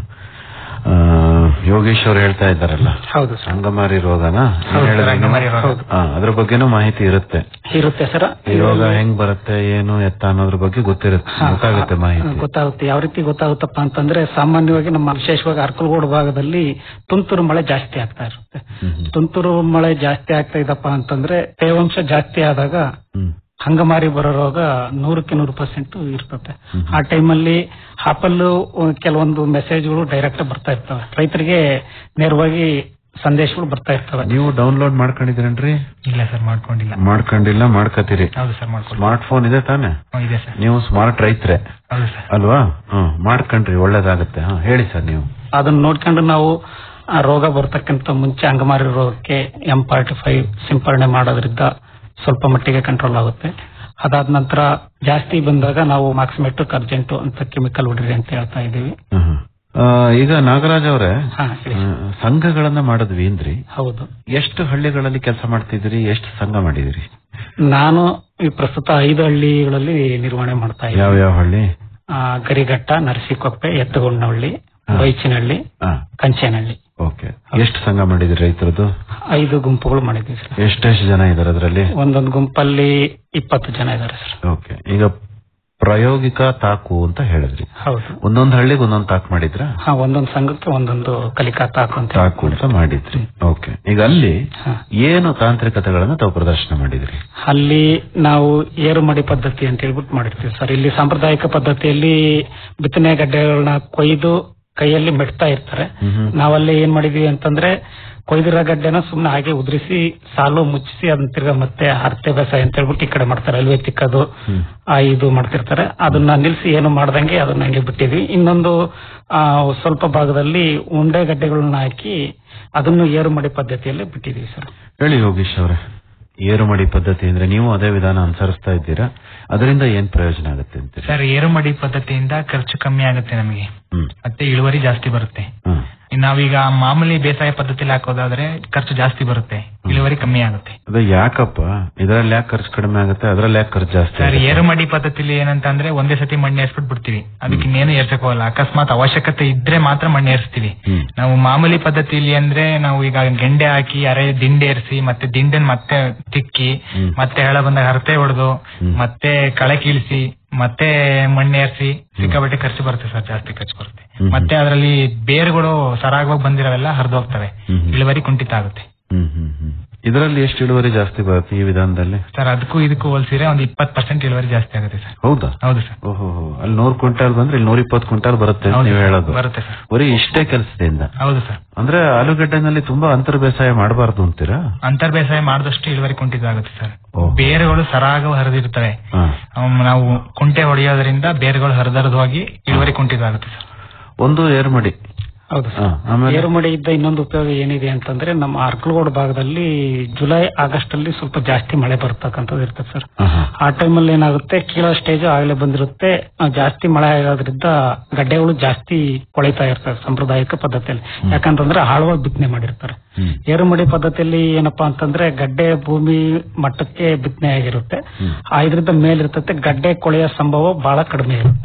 ಆ, ಯೋಗೇಶ್ ಅವ್ರು ಹೇಳ್ತಾ ಇದ್ದಾರಲ್ಲ ಹೌದು ಅಂಗಮಾರಿ ರೋಗನ ಹೌದು, ಹೇಳಿದ್ರೆ ಅಂಗಮಾರಿ ರೋಗ. ಹೌದು. ಆ, ಅದ್ರ ಬಗ್ಗೆನೂ ಮಾಹಿತಿ ಇರುತ್ತೆ ಇರುತ್ತೆ ಸರ್ ಈ ರೋಗ ಹೆಂಗ್ ಬರುತ್ತೆ ಏನು ಎತ್ತ ಅನ್ನೋದ್ರ ಬಗ್ಗೆ ಗೊತ್ತಿರುತ್ತೆ ಗೊತ್ತಾಗುತ್ತೆ ಮಾಹಿತಿ ಗೊತ್ತಾಗುತ್ತೆ ಯಾವ ರೀತಿ ಗೊತ್ತಾಗುತ್ತಪ್ಪ ಅಂತಂದ್ರೆ ಸಾಮಾನ್ಯವಾಗಿ ನಮ್ಮ ವಿಶೇಷವಾಗಿ ಅರ್ಕಲ್ಗೋಡು ಭಾಗದಲ್ಲಿ ತುಂತುರು ಮಳೆ ಜಾಸ್ತಿ ಆಗ್ತಾ ಇರುತ್ತೆ ತುಂತುರು ಮಳೆ ಜಾಸ್ತಿ ಆಗ್ತಾ ಇದಪ್ಪ ಅಂತಂದ್ರೆ ತೇವಾಂಶ ಜಾಸ್ತಿ ಆದಾಗ ಹಂಗಮಾರಿ ಬರೋ ರೋಗ ನೂರಕ್ಕೆ ನೂರು ಪರ್ಸೆಂಟ್ ಇರ್ತದೆ ಆ ಟೈಮಲ್ಲಿ ಆಪಲ್ ಕೆಲವೊಂದು ಮೆಸೇಜ್ಗಳು ಡೈರೆಕ್ಟ್ ಬರ್ತಾ ಇರ್ತವೆ ರೈತರಿಗೆ ನೇರವಾಗಿ ಸಂದೇಶಗಳು ಬರ್ತಾ ಇರ್ತವೆ ನೀವು ಡೌನ್ಲೋಡ್ ಮಾಡ್ಕೊಂಡಿದ್ದೀರೇನ್ರಿ ಇಲ್ಲ ಸರ್ ಮಾಡ್ಕೊಂಡಿಲ್ಲ ಮಾಡ್ಕೊಂಡಿಲ್ಲ ಮಾಡ್ಕತೀರಿ ಹೌದು ಸರ್ ಮಾಡ್ಕೊಂಡು ಸ್ಮಾರ್ಟ್ ಫೋನ್ ಇದೆ ತಾನೆ ಇದೆ ಸರ್ ನೀವು ಸ್ಮಾರ್ಟ್ ರೈತ್ರೆ ಹೌದು ಸರ್ ಅಲ್ವಾ ಹ್ಮ್ ಮಾಡ್ಕೊಂಡ್ರಿ ಒಳ್ಳೇದಾಗತ್ತೆ ಹಾ ಹೇಳಿ ಸರ್ ನೀವು ಅದನ್ನ ನೋಡ್ಕೊಂಡು ನಾವು ಆ ರೋಗ ಬರ್ತಕ್ಕಂತ ಮುಂಚೆ ಅಂಗಮಾರಿ ರೋಗಕ್ಕೆ ಎಂ ಫಾರ್ಟಿ ಫೈವ್ ಸಿಂಪರಣೆ ಮಾಡೋದ್ರಿಂದ ಸ್ವಲ್ಪ ಮಟ್ಟಿಗೆ ಕಂಟ್ರೋಲ್ ಆಗುತ್ತೆ ಅದಾದ ನಂತರ ಜಾಸ್ತಿ ಬಂದಾಗ ನಾವು ಮಾಕ್ಸಿಮೆಟ್ರಿಕ್ ಅರ್ಜೆಂಟ್ ಅಂತ ಕೆಮಿಕಲ್ ಹೊಡಿರಿ ಅಂತ ಹೇಳ್ತಾ ಇದೀವಿ ಹ್ಮ್. ಆ, ಈಗ ನಾಗರಾಜ್ ಅವರೇ ಹಾ ಹೇಳಿ ಆ, ಸಂಘಗಳನ್ನ ಮಾಡಿದ್ವಿ ಅಂದ್ರಿ ಹೌದು ಎಷ್ಟು ಹಳ್ಳಿಗಳಲ್ಲಿ ಕೆಲಸ ಮಾಡ್ತಿದ್ರಿ ಎಷ್ಟು ಸಂಘ ಮಾಡಿದಿರಿ ನಾನು ಈ ಪ್ರಸ್ತುತ ಐದು ಹಳ್ಳಿಗಳಲ್ಲಿ ನಿರ್ವಹಣೆ ಮಾಡ್ತಾ ಯಾವ ಇದ್ದೀನಿ ಯಾವ ಹಳ್ಳಿ ಆ, ಗರಿಘಟ್ಟ ನರಸಿಕೊಪ್ಪೆ ಎತ್ತಗೊಂಡನಹಳ್ಳಿ ಬೈಚಿನಹಳ್ಳಿ ಹಾ ಕಂಚೇನಹಳ್ಳಿ ಓಕೆ ಎಷ್ಟು ಸಂಘ ಮಾಡಿದ್ರಿ ರೈತರದ್ದು ಐದು ಗುಂಪುಗಳು ಮಾಡಿದ್ವಿ ಸರ್ ಎಷ್ಟೆಷ್ಟು ಜನ ಇದಾರೆ ಅದರಲ್ಲಿ ಒಂದೊಂದು ಗುಂಪಲ್ಲಿ ಇಪ್ಪತ್ತು ಜನ ಇದ್ದಾರೆ ಸರ್ ಓಕೆ ಈಗ ಪ್ರಾಯೋಗಿಕ ತಾಕು ಅಂತ ಹೇಳಿದ್ರಿ ಹೌದು ಒಂದೊಂದು ಹಳ್ಳಿಗೆ ಒಂದೊಂದು ತಾಕು ಮಾಡಿದ್ರ ಹಾ ಒಂದೊಂದು ಸಂಘಕ್ಕೆ ಒಂದೊಂದು ಕಲಿಕಾ ತಾಕು ಅಂತ ತಾಕು ಅಂತ ಮಾಡಿದ್ರಿ ಓಕೆ ಈಗ ಅಲ್ಲಿ ಏನು ತಾಂತ್ರಿಕತೆಗಳನ್ನ ತಾವು ಪ್ರದರ್ಶನ ಮಾಡಿದ್ರಿ ಅಲ್ಲಿ ನಾವು ಏರು ಮಡಿ ಪದ್ಧತಿ ಅಂತ ಹೇಳ್ಬಿಟ್ಟು ಮಾಡಿರ್ತೀವಿ ಸರ್ ಇಲ್ಲಿ ಸಾಂಪ್ರದಾಯಿಕ ಪದ್ಧತಿಯಲ್ಲಿ ಬಿತ್ತನೆ ಗಡ್ಡೆಗಳನ್ನ ಕೊಯ್ದು ಕೈಯಲ್ಲಿ ಮೆಟ್ತಾ ಇರ್ತಾರೆ ನಾವಲ್ಲಿ ಏನ್ ಮಾಡಿದೀವಿ ಅಂತಂದ್ರೆ ಕೊಯ್ದಿರೋ ಗಡ್ಡೆನ ಸುಮ್ನೆ ಹಾಗೆ ಉದುರಿಸಿ ಸಾಲು ಮುಚ್ಚಿಸಿ ಅದನ್ನ ತಿರ್ಗಾ ಮತ್ತೆ ಹರತೆ ಬೇಸಾಯ ಅಂತ ಹೇಳ್ಬಿಟ್ಟು ಈ ಕಡೆ ಮಾಡ್ತಾರೆ ಅಲ್ವೇ ತಿಕ್ಕದು ಆ ಇದು ಮಾಡ್ತಿರ್ತಾರೆ ಅದನ್ನ ನಿಲ್ಸಿ ಏನು ಮಾಡ್ದಂಗೆ ಅದನ್ನ ಹಂಗೆ ಬಿಟ್ಟಿದ್ವಿ ಇನ್ನೊಂದು ಆ ಸ್ವಲ್ಪ ಭಾಗದಲ್ಲಿ ಉಂಡೆ ಗಡ್ಡೆಗಳನ್ನ ಹಾಕಿ ಅದನ್ನು ಏರು ಮಡಿ ಪದ್ಧತಿಯಲ್ಲಿ ಬಿಟ್ಟಿದೀವಿ ಸರ್ ಹೇಳಿ ಯೋಗೀಶ್ ಅವರೇ ಏರು ಮಡಿ ಪದ್ಧತಿ ಅಂದ್ರೆ ನೀವು ಅದೇ ವಿಧಾನ ಅನುಸರಿಸ್ತಾ ಇದ್ದೀರಾ ಅದರಿಂದ ಏನ್ ಪ್ರಯೋಜನ ಆಗುತ್ತೆ ಅಂತ ಸರ್ ಏರುಮಡಿ ಪದ್ಧತಿಯಿಂದ ಖರ್ಚು ಕಮ್ಮಿ ಆಗುತ್ತೆ ನಮಗೆ ಮತ್ತೆ ಇಳುವರಿ ಜಾಸ್ತಿ ಬರುತ್ತೆ ನಾವೀಗ ಮಾಮೂಲಿ ಬೇಸಾಯ ಪದ್ಧತಿಲಿ ಹಾಕೋದಾದ್ರೆ ಖರ್ಚು ಜಾಸ್ತಿ ಬರುತ್ತೆ ಇಳುವರಿ ಕಮ್ಮಿ ಆಗುತ್ತೆ ಅದೇ ಯಾಕಪ್ಪ ಇದರಲ್ಲಿ ಯಾಕೆ ಖರ್ಚು ಕಡಿಮೆ ಆಗುತ್ತೆ ಅದ್ರಲ್ಲಿ ಯಾಕೆ ಖರ್ಚು ಜಾಸ್ತಿ ಸರ್ ಆಗುತ್ತೆ? ಏರುಮಡಿ ಪದ್ಧತಿಲಿ ಏನಂತ ಅಂದ್ರೆ ಒಂದೇ ಸತಿ ಮಣ್ಣು ಏರ್ಸ್ಬಿಟ್ಟು ಬಿಡ್ತೀವಿ ಅದಕ್ಕೆ ಇನ್ನೇನು ಏರ್ಸಕ್ ಹೋಗಲ್ಲ ಅಕಸ್ಮಾತ್ ಅವಶ್ಯಕತೆ ಇದ್ರೆ ಮಾತ್ರ ಮಣ್ಣು ಏರಿಸ್ತೀವಿ ನಾವು ಮಾಮೂಲಿ ಪದ್ಧತಿಲಿ ಅಂದ್ರೆ ನಾವು ಈಗ ಗೆಂಡೆ ಹಾಕಿ ಅರೆ ದಿಂಡೆ ಏರಿಸಿ ಮತ್ತೆ ದಿಂಡೆನ್ ಮತ್ತೆ ತಿಕ್ಕಿ ಮತ್ತೆ ಹೆಳ ಬಂದಾಗ ಹರತೆ ಹೊಡೆದು ಮತ್ತೆ ಕಳೆ ಕೀಳಿಸಿ ಮತ್ತೆ ಮಣ್ಣು ಏರಿಸಿ ಸಿಕ್ಕಾಪಟ್ಟೆ ಖರ್ಚು ಬರುತ್ತೆ ಸರ್ ಜಾಸ್ತಿ ಖರ್ಚು ಬರುತ್ತೆ ಮತ್ತೆ ಅದರಲ್ಲಿ ಬೇರುಗಳು ಸರಾಗವಾಗಿ ಬಂದಿರೋವೆಲ್ಲ ಹರಿದು ಹೋಗ್ತವೆ ಇಳುವರಿ ಕುಂಠಿತ ಆಗುತ್ತೆ ಹ್ಮ್ ಹ್ಮ್ ಹ್ಮ್ ಇದರಲ್ಲಿ ಎಷ್ಟು ಇಳುವರಿ ಜಾಸ್ತಿ ಬರುತ್ತೆ ಈ ವಿಧಾನದಲ್ಲಿ ಸರ್ ಅದಕ್ಕೂ ಇದಕ್ಕೂ ಹೋಲಿಸಿದ್ರೆ ಒಂದು ಇಪ್ಪತ್ತು ಪರ್ಸೆಂಟ್ ಇಳುವರಿ ಜಾಸ್ತಿ ಆಗುತ್ತೆ ಸರ್ ಹೌದಾ ಹೌದು ಸರ್ ಓಹೋ ಅಲ್ಲಿ ನೂರ್ ಕ್ವಿಂಟಾಲ್ ಬಂದ್ರೆ ಇಲ್ಲಿ ನೂರ ಇಪ್ಪತ್ತು ಕ್ವಿಂಟಾಲ್ ಬರುತ್ತೆ ಅಂತ ಹೌದು ನೀವು ಸರ್, ಹೇಳೋದು ಬರುತ್ತೆ ಸರ್. ಬರೀ ಇಷ್ಟೇ ಕೆಲಸದಿಂದ ಹೌದು ಸರ್ ಅಂದ್ರೆ ಆಲೂಗಡ್ಡೆನಲ್ಲಿ ತುಂಬಾ ಅಂತರ್ ಬೇಸಾಯ ಮಾಡಬಾರ್ದು ಅಂತೀರಾ ಅಂತರ್ ಬೇಸಾಯ ಮಾಡಿದಷ್ಟು ಇಳುವರಿ ಕುಂಠಿತ ಆಗುತ್ತೆ ಸರ್ ಬೇರುಗಳು ಸರಾಗ ಹರಿದಿರ್ತವೆ ಹಾ. ಅಮ್, ನಾವು ಕುಂಟೆ ಹೊಡೆಯೋದ್ರಿಂದ ಬೇರುಗಳು ಹರಿದರಿದು ಹೋಗಿ ಇಳುವರಿ ಕುಂಠಿತ ಆಗುತ್ತೆ ಸರ್ ಒಂದು ಏರ್ಮಡಿ ಹೌದು ಹಾ, ಆಮೇಲೆ ಏರುಮಡಿ ಇದ್ದ ಇನ್ನೊಂದು ಉಪಯೋಗ ಏನಿದೆ ಅಂತಂದ್ರೆ ನಮ್ಮ ಅರ್ಕಲ್ಗೋಡ್ ಭಾಗದಲ್ಲಿ ಜುಲೈ ಆಗಸ್ಟ್ ಅಲ್ಲಿ ಸ್ವಲ್ಪ ಜಾಸ್ತಿ ಮಳೆ ಬರ್ತಕ್ಕಂಥದ್ದು ಇರ್ತದೆ ಸರ್ ಆ ಟೈಮಲ್ಲಿ ಏನಾಗುತ್ತೆ ಕೀಳೋ ಸ್ಟೇಜ್ ಆಗಲೇ ಬಂದಿರುತ್ತೆ ಆ, ಜಾಸ್ತಿ ಮಳೆ ಆಗೋದ್ರಿಂದ ಗಡ್ಡೆಗಳು ಜಾಸ್ತಿ ಕೊಳಿತಾ ಇರ್ತವೆ ಸಾಂಪ್ರದಾಯಿಕ ಪದ್ಧತಿಯಲ್ಲಿ ಯಾಕಂತಂದ್ರೆ ಆಳವಾಗಿ ಬಿತ್ತನೆ ಮಾಡಿರ್ತಾರೆ ಏರುಮಡಿ ಪದ್ಧತಿಯಲ್ಲಿ ಏನಪ್ಪಾ ಅಂತಂದ್ರೆ ಗಡ್ಡೆ ಭೂಮಿ ಮಟ್ಟಕ್ಕೆ ಬಿತ್ತನೆ ಆಗಿರುತ್ತೆ ಆ ಇದರಿಂದ ಮೇಲಿರ್ತತೆ ಗಡ್ಡೆ ಕೊಳೆಯೋ ಸಂಭವ ಬಹಳ ಕಡಿಮೆ ಇರುತ್ತೆ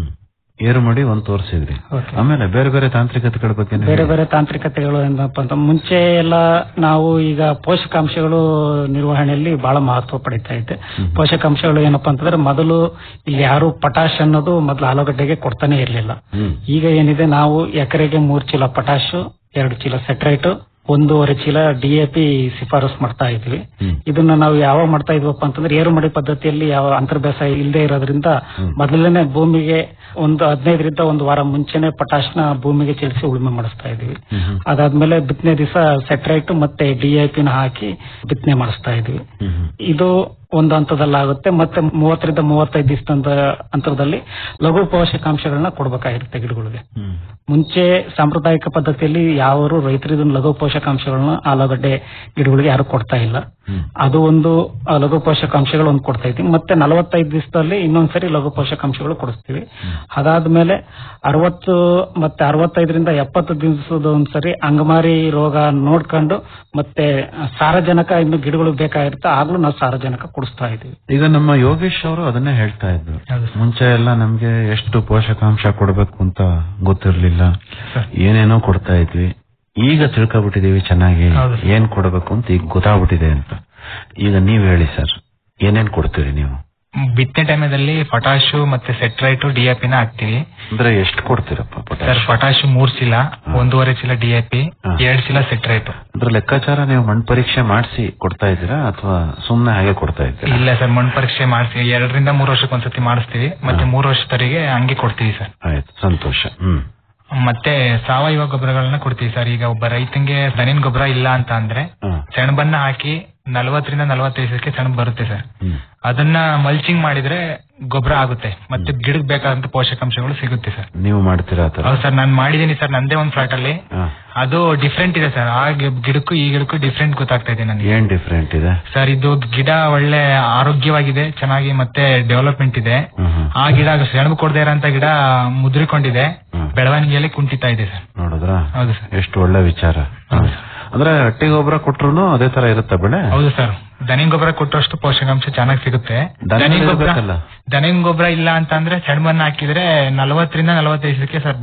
ಏರುಮಡಿ ಒಂದ್ ತೋರಿಸಿದ್ರಿ ಆಮೇಲೆ ಬೇರೆ ಬೇರೆ ತಾಂತ್ರಿಕತೆಗಳ ಬಗ್ಗೆ ಬೇರೆ ಬೇರೆ ತಾಂತ್ರಿಕತೆಗಳು ಏನಪ್ಪಾ ಅಂತ ಮುಂಚೆ ಎಲ್ಲ ನಾವು ಈಗ ಪೋಷಕಾಂಶಗಳು ನಿರ್ವಹಣೆಯಲ್ಲಿ ಬಹಳ ಮಹತ್ವ ಪಡಿತಾ ಇದೆ ಪೋಷಕಾಂಶಗಳು ಏನಪ್ಪಾ ಅಂತಂದ್ರೆ ಮೊದಲು ಇಲ್ಲಿ ಯಾರು ಪಟಾಶ್ ಅನ್ನೋದು ಮೊದಲು ಆಲೂಗಡ್ಡೆಗೆ ಕೊಡ್ತಾನೆ ಇರಲಿಲ್ಲ ಈಗ ಏನಿದೆ ನಾವು ಎಕರೆಗೆ ಮೂರ್ ಚೀಲ ಪಟಾಶ್ ಎರಡು ಚೀಲ ಸೆಟ್ರೈಟ್ ಒಂದೂವರೆ ಚೀಲ ಡಿಎಪಿ ಶಿಫಾರಸ್ ಮಾಡ್ತಾ ಇದ್ವಿ ಇದನ್ನ ನಾವು ಯಾವಾಗ ಮಾಡ್ತಾ ಇದ್ವಪ್ಪ ಅಂತಂದ್ರೆ ಏರುಮಡಿ ಪದ್ಧತಿಯಲ್ಲಿ ಯಾವ ಅಂತರ್ ಬೇಸಾಯ ಇಲ್ಲದೆ ಇರೋದ್ರಿಂದ ಮೊದಲನೇ ಭೂಮಿಗೆ ಒಂದು ಹದಿನೈದರಿಂದ ಒಂದು ವಾರ ಮುಂಚೆನೆ ಪಟಾಶ್ನ ಭೂಮಿಗೆ ಚೆಲ್ಲಿಸಿ ಉಳುಮೆ ಮಾಡಿಸ್ತಾ ಇದೀವಿ ಅದಾದ್ಮೇಲೆ ಬಿತ್ತನೆ ದಿವಸ ಸೆಟ್ರೈಟ್ ಮತ್ತೆ ಡಿಎಪಿನ ಹಾಕಿ ಬಿತ್ತನೆ ಮಾಡಿಸ್ತಾ ಇದೀವಿ ಇದು ಒಂದು ಹಂತದಲ್ಲಾಗುತ್ತೆ ಮತ್ತೆ ಮೂವತ್ತರಿಂದ ಮೂವತ್ತೈದು ದಿವಸದ ಅಂತರದಲ್ಲಿ ಲಘು ಪೋಷಕಾಂಶಗಳನ್ನ ಕೊಡ್ಬೇಕಾಗಿರುತ್ತೆ ಗಿಡಗಳಿಗೆ ಮುಂಚೆ ಸಾಂಪ್ರದಾಯಿಕ ಪದ್ಧತಿಯಲ್ಲಿ ಯಾವರು ರೈತರು ಇದನ್ನ ಲಘು ಪೋಷಕಾಂಶಗಳನ್ನ ಆಲೂಗಡ್ಡೆ ಗಿಡಗಳಿಗೆ ಯಾರು ಕೊಡ್ತಾ ಇಲ್ಲ ಅದು ಒಂದು ಆ, ಲಘು ಪೋಷಕಾಂಶಗಳು ಒಂದು ಕೊಡ್ತಾ ಇದ್ವಿ ಮತ್ತೆ ನಲವತ್ತೈದು ದಿವಸದಲ್ಲಿ ಇನ್ನೊಂದ್ಸರಿ ಲಘು ಪೋಷಕಾಂಶಗಳು ಕೊಡಿಸ್ತೀವಿ ಅದಾದ್ಮೇಲೆ ಅರವತ್ತು ಮತ್ತೆ ಅರವತ್ತೈದರಿಂದ ಎಪ್ಪತ್ತು ದಿವಸದ ಒಂದ್ಸರಿ ಅಂಗಮಾರಿ ರೋಗ ನೋಡ್ಕೊಂಡು ಮತ್ತೆ ಸಾರಜನಕ ಇನ್ನು ಗಿಡಗಳು ಬೇಕಾಗಿರುತ್ತೆ ಆಗ್ಲೂ ನಾವು ಸಾರಜನಕ ಕೊಡಿಸ್ತಾ ಇದೀವಿ ಈಗ ನಮ್ಮ ಯೋಗೇಶ್ ಅವರು ಅದನ್ನೇ ಹೇಳ್ತಾ ಇದ್ರು ಮುಂಚೆ ಎಲ್ಲ ನಮ್ಗೆ ಎಷ್ಟು ಪೋಷಕಾಂಶ ಕೊಡಬೇಕು ಅಂತ ಗೊತ್ತಿರ್ಲಿಲ್ಲ ಏನೇನೋ ಕೊಡ್ತಾ ಇದ್ವಿ ಈಗ ತಿಳ್ಕೊಬಿಟ್ಟಿದೀವಿ ಚೆನ್ನಾಗಿ ಏನ್ ಕೊಡಬೇಕು ಅಂತ ಈಗ ಗೊತ್ತಾಗ್ಬಿಟ್ಟಿದೆ ಅಂತ ಈಗ ನೀವ್ ಹೇಳಿ ಸರ್ ಏನೇನ್ ಕೊಡ್ತೀರಿ ನೀವು ಬಿತ್ತನೆ ಟೈಮಲ್ಲಿ ಪೊಟಾಶು ಮತ್ತೆ ಸೆಟ್ರೈಟು ಡಿಎಪಿನ ಹಾಕ್ತಿವಿ ಅಂದ್ರೆ ಎಷ್ಟು ಕೊಡ್ತೀರಪ್ಪ ಸರ್ ಪೊಟ್ಯಾಶ್ ಪೊಟಾಶು ಮೂರ್ ಚೀಲ ಒಂದೂವರೆ ಚೀಲ ಡಿಎಪಿ ಎರಡ್ ಚೀಲ ಸೆಟ್ರೈಟ್ ಅದ್ರ ಲೆಕ್ಕಾಚಾರ ನೀವು ಮಣ್ಣು ಪರೀಕ್ಷೆ ಮಾಡಿಸಿ ಕೊಡ್ತಾ ಇದ್ದೀರಾ ಅಥವಾ ಸುಮ್ನೆ ಹಾಗೆ ಕೊಡ್ತಾ ಇದ್ದೀರಾ ಇಲ್ಲ ಸರ್ ಮಣ್ಣು ಪರೀಕ್ಷೆ ಮಾಡಿಸ್ತೀವಿ ಎರಡರಿಂದ ಮೂರು ವರ್ಷಕ್ಕೆ ಒಂದ್ಸತಿ ಮಾಡಿಸ್ತೀವಿ ಮತ್ತೆ ಮೂರು ವರ್ಷದವರೆಗೆ ಹಂಗೆ ಕೊಡ್ತೀವಿ ಸರ್ ಆಯ್ತು ಸಂತೋಷ ಹ್ಮ್ ಮತ್ತೆ ಸಾವಯವ ಗೊಬ್ಬರಗಳನ್ನ ಕೊಡ್ತೀವಿ ಸರ್ ಈಗ ಒಬ್ಬ ರೈತಂಗೆ ದನಿನ್ ಗೊಬ್ಬರ ಇಲ್ಲ ಅಂತ ಅಂದ್ರೆ ಸೆಣಬನ್ನ ಹಾಕಿ ನಲವತ್ತರಿಂದ ನಲವತ್ತೈದು ದಿವಸಕ್ಕೆ ಸೆಣಬ್ ಬರುತ್ತೆ ಸರ್ ಅದನ್ನ ಮಲ್ಚಿಂಗ್ ಮಾಡಿದ್ರೆ ಗೊಬ್ಬರ ಆಗುತ್ತೆ ಮತ್ತೆ ಗಿಡಕ್ಕೆ ಬೇಕಾದಂತ ಪೋಷಕಾಂಶಗಳು ಸಿಗುತ್ತೆ ಸರ್ ನೀವು ಮಾಡ್ತೀರಾ ಆತರ ಹೌದು ಸರ್ ನಾನು ಮಾಡಿದೀನಿ ಸರ್ ನಂದೇ ಒಂದ್ ಫ್ಲಾಟ್ ಅಲ್ಲಿ ಅದು ಡಿಫ್ರೆಂಟ್ ಇದೆ ಸರ್ ಆ ಗಿ- ಗಿಡಕ್ಕೂ ಈ ಗಿಡಕ್ಕೂ ಡಿಫ್ರೆಂಟ್ ಗೊತ್ತಾಗ್ತಾ ಇದೆ ನನಗೆ ಏನ್ ಡಿಫ್ರೆಂಟ್ ಇದೆ ಸರ್ ಇದು ಗಿಡ ಒಳ್ಳೆ ಆರೋಗ್ಯವಾಗಿದೆ ಚೆನ್ನಾಗಿ ಮತ್ತೆ ಡೆವಲಪ್ಮೆಂಟ್ ಇದೆ ಆ ಗಿಡ ಸೆಣಬು ಕೊಡದೇ ಇರೋಂತ ಗಿಡ ಮುದ್ರಿಕೊಂಡಿದೆ ಬೆಳವಣಿಗೆಯಲ್ಲಿ ಕುಂಠಿತ ಇದೆ ಸರ್ ನೋಡಿದ್ರಾ ಹೌದು ಸರ್ ಎಷ್ಟು ಒಳ್ಳೆ ವಿಚಾರ ಅಂದ್ರೆ ಹಟ್ಟಿ ಗೊಬ್ಬರ ಕೊಟ್ರು ಅದೇ ತರ ಇರುತ್ತೆ ಬೆಳೆ ಹೌದು ಸರ್ ದನಿನ್ ಗೊಬ್ಬರ ಕೊಟ್ಟಷ್ಟು ಪೋಷಕಾಂಶ ಚೆನ್ನಾಗಿ ಸಿಗುತ್ತೆ ದನ ದನಿನ್ ಗೊಬ್ಬರ ಇರ್ಬೇಕಲ್ಲ? ದನಿನ್ ಗೊಬ್ಬರ ಇಲ್ಲ ಅಂತ ಅಂದ್ರೆ ಸೆಣಬನ್ನ ಹಾಕಿದ್ರೆ ನಲವತ್ತರಿಂದ ನಲವತ್ತೈದಕ್ಕೆ ಸರ್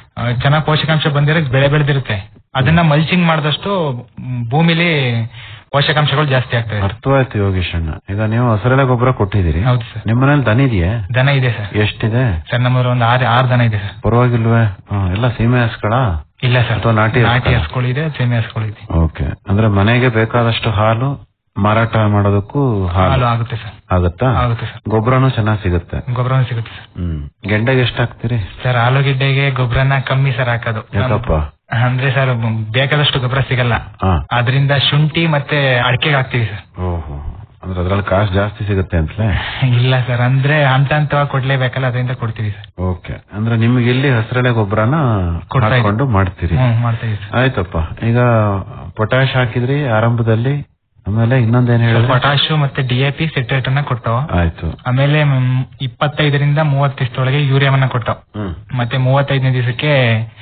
ಚೆನ್ನಾಗಿ ಪೋಷಕಾಂಶ ಬಂದಿರೋ ಬೆಳೆ ಬೆಳೆದಿರುತ್ತೆ ಅದನ್ನ ಮಲ್ಚಿಂಗ್ ಮಾಡಿದಷ್ಟು ಮ್, ಭೂಮಿಲಿ ಪೋಷಕಾಂಶಗಳು ಜಾಸ್ತಿ ಆಗ್ತವೆ ಅರ್ಥವಾಯ್ತು ಯೋಗೇಶ್ ಅಣ್ಣ ಈಗ ನೀವು ಹಸಿರೆಲೆ ಗೊಬ್ಬರ ಕೊಟ್ಟಿದ್ದೀರಿ ಹೌದು ಸರ್ ನಿಮ್ಮನೇಲಿ ದನ ಇದೆಯೇ ದನ ಇದೆ ಸರ್ ಎಷ್ಟಿದೆ ಸರ್ ನಮ್ಮಲ್ಲಿ ಒಂದು ಆರು ಆರು ದನ ಇದೆ ಸರ್ ಪರವಾಗಿಲ್ವೇ ಹ್ಮ್, ಎಲ್ಲ ಸೀಮೆ ಹಸ್ಗಳ ಇಲ್ಲ ಸರ್ ಅಥವಾ ನಾಟಿ ನಾಟಿ ಹಸುಗಳು ಇದೆ ಸೆಮಿ ಹಸುಗಳು ಇದೆ ಓಕೆ ಅಂದ್ರೆ ಮನೆಗೆ ಬೇಕಾದಷ್ಟು ಹಾಲು ಮಾರಾಟ ಮಾಡೋದಕ್ಕೂ ಹಾಲು ಹಾಲು ಆಗುತ್ತೆ ಸರ್ ಆಗುತ್ತಾ ಆಗುತ್ತೆ ಸರ್ ಗೊಬ್ಬರನು ಚೆನ್ನಾಗಿ ಸಿಗುತ್ತೆ ಗೊಬ್ಬರನೂ ಸಿಗುತ್ತೆ ಸರ್ ಹ್ಮ್ ಗೆಂಡೆಗೆ ಎಷ್ಟು ಹಾಕ್ತೀರಿ ಸರ್ ಆಲೂಗೆಡ್ಡೆಗೆ ಗೊಬ್ಬರನ ಕಮ್ಮಿ ಸರ್ ಹಾಕೋದು ಯಾಕಪ್ಪ ಅಂದ್ರೆ ಸರ್ ಬೇಕಾದಷ್ಟು ಗೊಬ್ಬರ ಸಿಗಲ್ಲ ಹಾ ಅದರಿಂದ ಶುಂಠಿ ಮತ್ತೆ ಅಡಿಕೆಗೆ ಹಾಕ್ತಿವಿ ಸರ್ ಓಹೋ ಅಂದ್ರೆ ಅದ್ರಲ್ಲಿ ಕಾಸು ಜಾಸ್ತಿ ಸಿಗುತ್ತೆ ಅಂತಲೇ ಇಲ್ಲ ಸರ್ ಅಂದ್ರೆ ಹಂತ ಹಂತವಾಗಿ ಕೊಡ್ಲೇಬೇಕಲ್ಲ ಅದರಿಂದ ಕೊಡ್ತೀವಿ ಸರ್ ಓಕೆ ಅಂದ್ರೆ ನಿಮ್ಗೆ ಇಲ್ಲಿ ಹಸಿರೆಲೆ ಗೊಬ್ಬರನ ಕೊಡ್ತಾ ಇದ್ದೀವಿ. ಹಾಕೊಂಡು ಮಾಡ್ತೀರಿ ಹ್ಮ್ ಮಾಡ್ತಾ ಇದೀವಿ ಸರ್ ಆಯ್ತಪ್ಪ ಈಗ ಪೊಟ್ಯಾಶ್ ಹಾಕಿದ್ರಿ ಆರಂಭದಲ್ಲಿ ಆಮೇಲೆ ಇನ್ನೊಂದೇನ್ ಹೇಳಿದ್ರೆ ಪೊಟಾಶು ಮತ್ತೆ ಡಿಎಪಿ ಸಿಟ್ರೇಟ್ ಅನ್ನ ಕೊಟ್ಟವು ಆಯ್ತು ಆಮೇಲೆ ಮ್, ಇಪ್ಪತ್ತೈದರಿಂದ ಮೂವತ್ತು ದಿವಸದೊಳಗೆ ಯೂರಿಯಾವನ್ನ ಕೊಟ್ಟವು ಹ್ಮ್ ಮತ್ತೆ ಮೂವತ್ತೈದನೇ ದಿವಸಕ್ಕೆ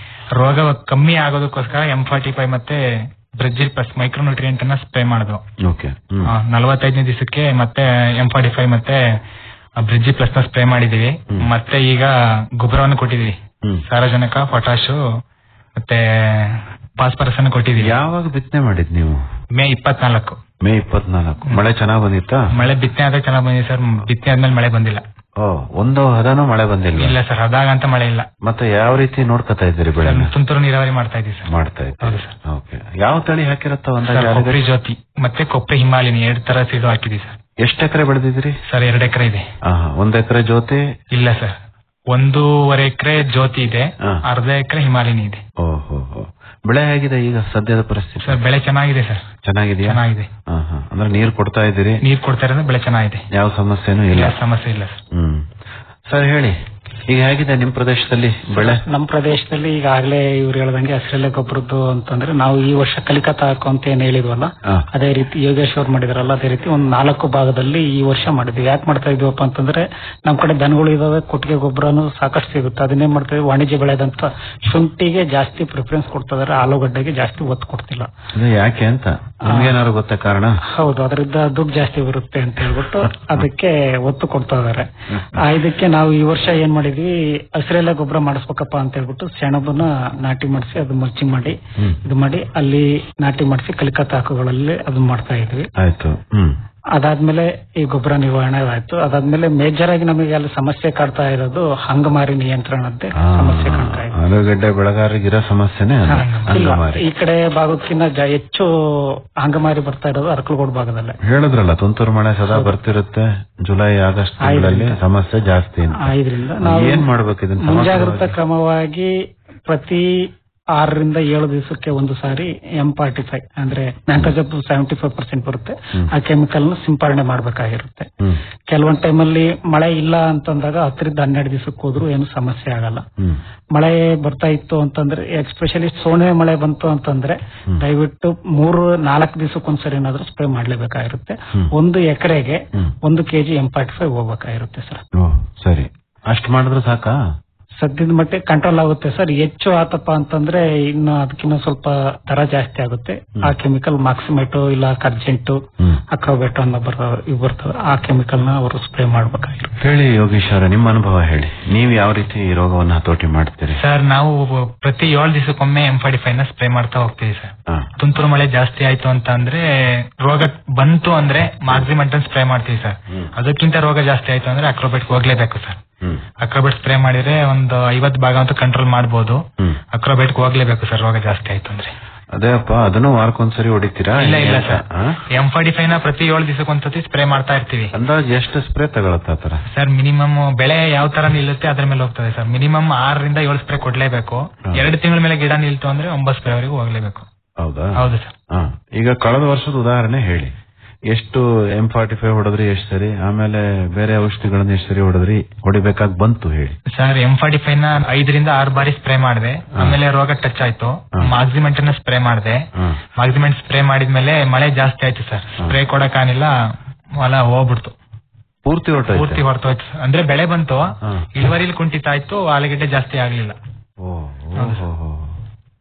ರೋಗ ಕಮ್ಮಿ ಆಗೋದಕ್ಕೋಸ್ಕರ ಎಂ ಫಾರ್ಟಿ ಫೈವ್ ಮತ್ತೆ ಬ್ರೆಜಿಲ್ ಪ್ಲಸ್ ಮೈಕ್ರೋನ್ಯೂಟ್ರಿಯೆಂಟ್ ಅನ್ನ ಸ್ಪ್ರೇ ಮಾಡಿದ್ವು ಓಕೆ ಹ್ಮ್ ಆ, ನಲವತ್ತೈದನೇ ದಿವಸಕ್ಕೆ ಮತ್ತೆ ಎಂ ಫಾರ್ಟಿ ಫೈವ್ ಮತ್ತೆ ಬ್ರಿಡ್ಜಿ ಪ್ಲಸ್ ನ ಸ್ಪ್ರೇ ಮಾಡಿದೀವಿ ಮತ್ತೆ ಈಗ ಗೊಬ್ಬರವನ್ನು ಕೊಟ್ಟಿದೀವಿ ಹ್ಮ್ ಸಾರಜನಕ ಪೊಟಾಶು ಮತ್ತೆ ಫಾಸ್ಫರಸ್ ಅನ್ನು ಕೊಟ್ಟಿದೀವಿ ಯಾವಾಗ ಬಿತ್ತನೆ ಮಾಡಿದ್ ನೀವು ಮೇ ಇಪ್ಪತ್ನಾಲ್ಕು ಮೇ ಇಪ್ಪತ್ನಾಲ್ಕು ಮಳೆ ಚೆನ್ನಾಗ್ ಬಂದಿತ್ತಾ ಮಳೆ ಬಿತ್ತನೆ ಆದಾಗ ಚೆನ್ನಾಗ್ ಬಂದಿದೆ ಸರ್ ಬಿತ್ತನೆ ಆದ್ಮೇಲೆ ಮಳೆ ಬಂದಿಲ್ಲ ಓ ಒಂದು ಹದನೂ ಮಳೆ ಬಂದಿಲ್ಲ ಇಲ್ಲ ಸರ್ ಅದಾಗ ಅಂತ ಮಳೆ ಇಲ್ಲ ಮತ್ತೆ ಯಾವ ರೀತಿ ನೋಡ್ಕೊತಾ ಇದ್ದೀರಿ ಬೆಳೆನ ತುಂತುರು ನೀರಾವರಿ ಮಾಡ್ತಾ ಇದೀವಿ ಸರ್ ಮಾಡ್ತಾ ಇದ್ದೀರಿ ಓಕೆ ಯಾವ ತಳಿ ಹಾಕಿರತ್ತ ಒಂದ ಸರ್ ಕೊಬ್ಬರಿ ಜ್ಯೋತಿ ಮತ್ತೆ ಕೊಪ್ಪೆ ಹಿಮಾಲಿನಿ ಎರಡ್ ತರ ಸೀಡು ಹಾಕಿದೀವಿ ಸರ್ ಎಷ್ಟು ಎಕರೆ ಬೆಳೆದಿದ್ದೀರಿ ಸರ್ ಎರಡ್ ಎಕರೆ ಇದೆ ಆಹಾ, ಒಂದ್ ಎಕರೆ ಜ್ಯೋತಿ ಇಲ್ಲ ಸರ್ ಒಂದೂವರೆ ಎಕರೆ ಜ್ಯೋತಿ ಇದೆ ಹಾ. ಅರ್ಧ ಎಕರೆ ಹಿಮಾಲಿನಿ ಇದೆ ಓಹೋ ಬೆಳೆ ಹೇಗಿದೆ ಈಗ ಸದ್ಯದ ಪರಿಸ್ಥಿತಿ ಸರ್ ಬೆಳೆ ಚೆನ್ನಾಗಿದೆ ಸರ್ ಚೆನ್ನಾಗಿದೆಯಾ ಚೆನ್ನಾಗಿದೆ ಆಹಾ, ಅಂದ್ರೆ ನೀರ್ ಕೊಡ್ತಾ ಇದ್ದೀರಿ ನೀರ್ ಕೊಡ್ತಾ ಇರೋದು ಬೆಳೆ ಚೆನ್ನಾಗಿದೆ ಯಾವ ಸಮಸ್ಯೆನೂ ಇಲ್ಲ ಯಾವ ಸಮಸ್ಯೆ ಇಲ್ಲ ಸರ್ ಹ್ಮ್ ಸರ್ ಹೇಳಿ ಈಗ ಹೇಗಿದೆ ನಿಮ್ ಪ್ರದೇಶದಲ್ಲಿ ಬೆಳೆ ನಮ್ಮ ಪ್ರದೇಶದಲ್ಲಿ ಈಗಾಗಲೇ ಇವ್ರು ಹೇಳ್ದಂಗೆ ಹಸಿರೆಲೆ ಗೊಬ್ಬರದ್ದು ಅಂತಂದ್ರೆ ನಾವು ಈ ವರ್ಷ ಕಲಿಕತಾ ಹಾಕು ಅಂತ ಏನ್ ಹೇಳಿದ್ವಲ್ಲ ಹಾ. ಅದೇ ರೀತಿ ಯೋಗೇಶ್ ಅವ್ರು ಮಾಡಿದಾರಲ್ಲ ಅದೇ ರೀತಿ ಒಂದು ನಾಲ್ಕು ಭಾಗದಲ್ಲಿ ಈ ವರ್ಷ ಮಾಡಿದ್ವಿ ಯಾಕೆ ಮಾಡ್ತಾ ಇದೀವಪ್ಪ ಅಂತಂದ್ರೆ ನಮ್ ಕಡೆ ದನಗಳು ಇದಾವೆ ಕೊಟ್ಟಿಗೆ ಗೊಬ್ಬರನು ಸಾಕಷ್ಟು ಸಿಗುತ್ತೆ ಅದನ್ನೇ ಮಾಡ್ತಾ ಇದೀವಿ ವಾಣಿಜ್ಯ ಬೆಳೆದಂತ ಶುಂಠಿಗೆ ಜಾಸ್ತಿ ಪ್ರಿಫರೆನ್ಸ್ ಕೊಡ್ತಾ ಇದಾರೆ ಆಲೂಗಡ್ಡೆಗೆ ಜಾಸ್ತಿ ಒತ್ತು ಕೊಡ್ತಿಲ್ಲ ಇದು ಯಾಕೆ ಅಂತ ನಿಮ್ಗೇನಾದ್ರು ಗೊತ್ತಾ ಕಾರಣ ಹೌದು ಅದರಿಂದ ದುಡ್ಡು ಜಾಸ್ತಿ ಬರುತ್ತೆ ಅಂತ ಹೇಳ್ಬಿಟ್ಟು ಅದಕ್ಕೆ ಒತ್ತು ಕೊಡ್ತಾ ಇದಾರೆ ಆ, ಇದಕ್ಕೆ ನಾವು ಈ ವರ್ಷ ಏನ್ ಮಾಡಿದ್ವಿ ಹಸಿರೆಲೆ ಗೊಬ್ಬರ ಮಾಡಿಸ್ಬೇಕಪ್ಪ ಅಂತ ಹೇಳ್ಬಿಟ್ಟು ಸೆಣಬನ್ನ ನಾಟಿ ಮಾಡಿಸಿ ಅದು ಮಲ್ಚಿಂಗ್ ಮಾಡಿ ಹ್ಮ್. ಇದು ಮಾಡಿ ಅಲ್ಲಿ ನಾಟಿ ಮಾಡಿಸಿ ಕಲಿಕಾ ತಾಕುಗಳಲ್ಲಿ ಅದನ್ನ ಮಾಡ್ತಾ ಇದ್ವಿ ಆಯ್ತು ಹ್ಮ್ ಅದಾದ್ಮೇಲೆ ಈ ಗೊಬ್ಬರ ನಿರ್ವಹಣೆ ಆಯ್ತು ಅದಾದ್ಮೇಲೆ ಮೇಜರ್ ಆಗಿ ನಮಗೆ ಅಲ್ಲಿ ಸಮಸ್ಯೆ ಕಾಡ್ತಾ ಇರೋದು ಹಂಗಮಾರಿ ನಿಯಂತ್ರಣದ್ದೇ ಆ, ಸಮಸ್ಯೆ ಕಾಣ್ತಾ ಇದೆ ಆಲೂಗಡ್ಡೆ ಬೆಳೆಗಾರರಿಗಿರೋ ಸಮಸ್ಯೆನೇ ಅದು ಇಲ್ಲ ಅಂಗಮಾರಿ ಈ ಕಡೆ ಭಾಗಕ್ಕಿಂತ ಜ- ಹೆಚ್ಚು ಹಂಗಮಾರಿ ಬರ್ತಾ ಇರೋದು ಅರಕಲಗೋಡು ಭಾಗದಲ್ಲೇ ಹೇಳಿದ್ರಲ್ಲ ತುಂತುರು ಮಳೆ ಸದಾ ಬರ್ತಿರುತ್ತೆ ಜುಲೈ ಆಗಸ್ಟ್ ತಿಂಗಳಲ್ಲಿ ಸಮಸ್ಯೆ ಜಾಸ್ತಿ ಅಂತ ಆ, ಇದ್ರಿಂದ ನಾವು ಏನ್ ಮಾಡ್ಬೇಕು ಇದನ್ನ ಮುಂಜಾಗ್ರತಾ ಸಮಗ್ರವಾಗಿ? ಕ್ರಮವಾಗಿ ಪ್ರತಿ ಆರರಿಂದ ಏಳು ದಿವಸಕ್ಕೆ ಒಂದು ಸಾರಿ ಎಂ ಫಾರ್ಟಿ ಫೈವ್ ಅಂದ್ರೆ ಮ್ಯಾಂಕೋಜಬ್ ಸೆವೆಂಟಿ ಫೈವ್ ಪರ್ಸೆಂಟ್ ಬರುತ್ತೆ ಆ ಕೆಮಿಕಲ್ ನ ಸಿಂಪರಣೆ ಮಾಡಬೇಕಾಗಿರುತ್ತೆ ಹ್ಮ್ ಕೆಲವೊಂದ್ ಟೈಮಲ್ಲಿ ಮಳೆ ಇಲ್ಲ ಅಂತಂದಾಗ ಹತ್ತರಿಂದ ಹನ್ನೆರಡು ದಿವಸಕ್ಕೆ ಹೋದ್ರೂ ಏನು ಸಮಸ್ಯೆ ಆಗಲ್ಲ ಹ್ಮ್ ಮಳೆ ಬರ್ತಾ ಇತ್ತು ಅಂತಂದ್ರೆ ಎಸ್ಪೆಷಲಿ ಸೋಣೆ ಮಳೆ ಬಂತು ಅಂತಂದ್ರೆ ಹ್ಮ್. ದಯವಿಟ್ಟು ಮೂರು ನಾಲ್ಕು ದಿವಸಕ್ಕೊಂದ್ಸರಿ ಏನಾದ್ರೂ ಸ್ಪ್ರೇ ಮಾಡ್ಲೇಬೇಕಾಗಿರುತ್ತೆ ಹ್ಮ್. ಒಂದು ಎಕರೆಗೆ ಹ್ಮ್. ಒಂದು ಕೆಜಿ ಎಂ ಫಾರ್ಟಿ ಫೈವ್ ಹೋಗ್ಬೇಕಾಗಿರುತ್ತೆ ಸರ್ ಓ ಸರಿ ಅಷ್ಟ್ ಮಾಡಿದ್ರೆ ಸಾಕಾ ಸದ್ಯದ ಮಟ್ಟಿಗೆ ಕಂಟ್ರೋಲ್ ಆಗುತ್ತೆ ಸರ್ ಹೆಚ್ಚು ಆತಪ್ಪ ಅಂತಂದ್ರೆ ಇನ್ನು ಅದಕ್ಕಿಂತ ಸ್ವಲ್ಪ ದರ ಜಾಸ್ತಿ ಆಗುತ್ತೆ ಆ ಕೆಮಿಕಲ್ ಮಾಕ್ಸಿಮೇಟು ಇಲ್ಲ ಕರ್ಜೆಂಟು ಹ್ಮ್ ಅಕ್ರೋಬೇಟು ಅನ್ನೋ ಬರೋ ಇವು ಬರ್ತವೆ ಆ ಕೆಮಿಕಲ್ ನ ಅವರು ಸ್ಪ್ರೇ ಮಾಡ್ಬೇಕಾಗಿರುತ್ತೆ ಹೇಳಿ ಯೋಗೀಶ್ ಅವರೇ ನಿಮ್ಮ ಅನುಭವ ಹೇಳಿ ನೀವು ಯಾವ ರೀತಿ ಈ ರೋಗವನ್ನು ಹತೋಟಿ ಮಾಡ್ತೀರಿ ಸರ್ ನಾವು ಪ್ರತಿ ಏಳು ದಿವಸಕ್ಕೊಮ್ಮೆ ಎಂ ಫಾರ್ಟಿ ಫೈವ್ ನ ಸ್ಪ್ರೇ ಮಾಡ್ತಾ ಹೋಗ್ತೀವಿ ಸರ್ ಹಾ. ತುಂತುರು ಮಳೆ ಜಾಸ್ತಿ ಆಯ್ತು ಅಂತ ಅಂದ್ರೆ ರೋಗ ಬಂತು ಅಂದ್ರೆ ಮಾಕ್ಸಿಮಂಟನ್ ಸ್ಪ್ರೇ ಮಾಡ್ತೀವಿ ಸರ್ ಹ್ಮ್. ಅದಕ್ಕಿಂತ ರೋಗ ಜಾಸ್ತಿ ಆಯ್ತು ಅಂದ್ರೆ ಅಕ್ರೋಬೆಟ್ ಹೋಗ್ಲೇಬೇಕು ಸರ್ ಹ್ಮ್ ಅಕ್ರೋಬೆಟ್ ಸ್ಪ್ರೇ ಮಾಡಿದ್ರೆ ಒಂದು ಐವತ್ ಭಾಗ ಅಂತೂ ಕಂಟ್ರೋಲ್ ಮಾಡಬಹುದು ಹ್ಮ್ ಅಕ್ರೋಬೆಟ್ ಹೋಗ್ಲೇಬೇಕು ಸರ್ ರೋಗ ಜಾಸ್ತಿ ಆಯ್ತು ಅಂದ್ರೆ ಅದೇ ಅಪ್ಪ ಅದನ್ನು ವಾರಕ್ಕೊಂದ್ಸರಿ ಹೊಡಿತೀರಾ ಇಲ್ಲ ಇಲ್ಲ ಹೆಂಗೆ ಸರ್ ಅಂತ? ಆ? ಎಂ ಫಾರ್ಟಿ ಫೈವ್ ನ ಪ್ರತಿ ಏಳು ದಿವಸಕ್ಕೊಂದ್ಸತಿ ಸ್ಪ್ರೇ ಮಾಡ್ತಾ ಇರ್ತೀವಿ ಅಂದಾಜ್ ಎಷ್ಟು ಸ್ಪ್ರೇ ತಗೊಳತ್ತ ಆತರ ಸರ್ ಮಿನಿಮಮ್ ಬೆಳೆ ಯಾವ ತರ ನಿಲ್ಲುತ್ತೆ ಅದ್ರ ಮೇಲೆ ಹೋಗ್ತದೆ ಸರ್ ಮಿನಿಮಮ್ ಆರರಿಂದ ಏಳು ಸ್ಪ್ರೇ ಕೊಡ್ಲೇಬೇಕು ಹಾ. ಎರಡು ತಿಂಗಳ ಮೇಲೆ ಗಿಡ ನಿಲ್ತು ಅಂದ್ರೆ ಒಂಬತ್ತು ಸ್ಪ್ರೇ ವರೆಗೂ ಹೋಗ್ಲೇಬೇಕು ಹೌದಾ ಹೌದು ಸರ್ ಹಾ ಈಗ ಕಳೆದ ವರ್ಷದ ಉದಾಹರಣೆ ಹೇಳಿ ಎಷ್ಟು ಎಂ ಫಾರ್ಟಿ ಫೈವ್ ಹೊಡೆದ್ರಿ ಎಷ್ಟು ಸರಿ ಆಮೇಲೆ ಬೇರೆ ಔಷಧಿಗಳನ್ನ ಎಷ್ಟು ಸರಿ ಹೊಡೆದ್ರಿ ಹೊಡಿಬೇಕಾಗಿ ಬಂತು ಹೇಳಿ ಸರ್ ಎಂ ಫಾರ್ಟಿ ಫೈವ್ ನ ಐದರಿಂದ ಆರು ಬಾರಿ ಸ್ಪ್ರೇ ಮಾಡಿದೆ ಆಮೇಲೆ ರೋಗ ಟಚ್ ಆಯ್ತು ಹಾ. ಮಾಕ್ಸಿಮೆಂಟ್ ಅನ್ನ ಸ್ಪ್ರೇ ಮಾಡಿದೆ ಹಾ. ಮಾಕ್ಸಿಮೆಂಟ್ ಸ್ಪ್ರೇ ಮಾಡಿದ್ಮೇಲೆ ಮಳೆ ಜಾಸ್ತಿ ಆಯ್ತು ಸರ್ ಸ್ಪ್ರೇ ಕೊಡಕ್ಕಾಗಿಲ್ಲ ಹೊಲ ಹೋಗ್ಬಿಡ್ತು ಪೂರ್ತಿ ಹೊರಟೈತೆ ಪೂರ್ತಿ ಹೊರಟೋಯ್ತು ಅಂದ್ರೆ ಬೆಳೆ ಬಂತು ಹಾ. ಇಳುವರಿಲಿ ಕುಂಠಿತ ಆಯ್ತು ಆಲೂಗೆಡ್ಡೆ ಜಾಸ್ತಿ ಆಗ್ಲಿಲ್ಲ ಓ, ಓ, ಹೋ, ಹೋ.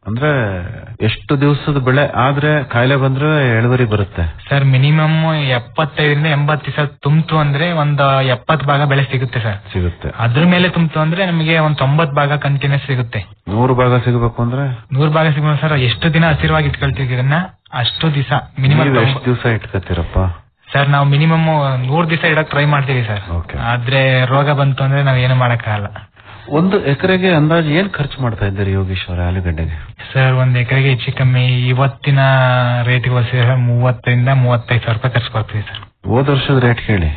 ಅಂದ್ರೆ ಎಷ್ಟು ದಿವಸದ ಬೆಳೆ ಆದ್ರೆ ಕಾಯಿಲೆ ಬಂದ್ರೆ ಇಳುವರಿ ಬರುತ್ತೆ ಸರ್ ಮಿನಿಮಮ್ ಎಪ್ಪತ್ತೈದರಿಂದ ಎಂಬತ್ತು ದಿವಸ ತುಂಬ್ತು ಅಂದ್ರೆ ಒಂದ್ ಎಪ್ಪತ್ ಭಾಗ ಬೆಳೆ ಸಿಗುತ್ತೆ ಸರ್ ಸಿಗುತ್ತೆ ಅದ್ರ ಮೇಲೆ ತುಂಬ್ತು ಅಂದ್ರೆ ನಮಗೆ ಒಂದ್ ತೊಂಬತ್ ಭಾಗ ಕಂಟಿನ್ಯೂಸ್ ಸಿಗುತ್ತೆ ನೂರು ಭಾಗ ಸಿಗಬೇಕು ಅಂದ್ರೆ ನೂರ್ ಭಾಗ ಸಿಗೋದು ಸರ್ ಎಷ್ಟು ದಿನ ಹಸಿರವಾಗಿ ಇಟ್ಕೊಳ್ತೀವಿ ಇದನ್ನ ಅಷ್ಟು ದಿವಸ ನೀವು ಮಿನಿಮಮ್ ಎಷ್ಟು ದಿವಸ ಇಟ್ಕೋತೀರಪ್ಪ ಸರ್ ನಾವು ಮಿನಿಮಮ್ ನೂರ್ ದಿವಸ ಇಡಕ್ ಟ್ರೈ ಮಾಡ್ತೀವಿ ಸರ್ ಆದ್ರೆ ರೋಗ ಬಂತು ಅಂದ್ರೆ ನಾವ್ ಏನು ಮಾಡಕ್ಕಾಗಲ್ಲ ಒಂದು ಎಕರೆಗೆ ಅಂದಾಜು ಏನ್ ಖರ್ಚು ಮಾಡ್ತಾ ಇದ್ದೀರಿ ಯೋಗೇಶ್ವರ ಆಲೂಗಡ್ಡೆಗೆ ಸರ್ ಒಂದ್ ಎಕರೆಗೆ ಹೆಚ್ಚು ಕಮ್ಮಿ ಇವತ್ತಿನ ರೇಟ್ಗೆ ಹೋಲಿಸಿದ್ರೆ ಮೂವತ್ತರಿಂದ ಮೂವತ್ತೈದು ಸಾವಿರ ರೂಪಾಯಿ ಖರ್ಚು ಕೊಡ್ತೀವಿ ಸರ್ ಹೋದ ವರ್ಷದ ರೇಟ್ ಕೇಳಿ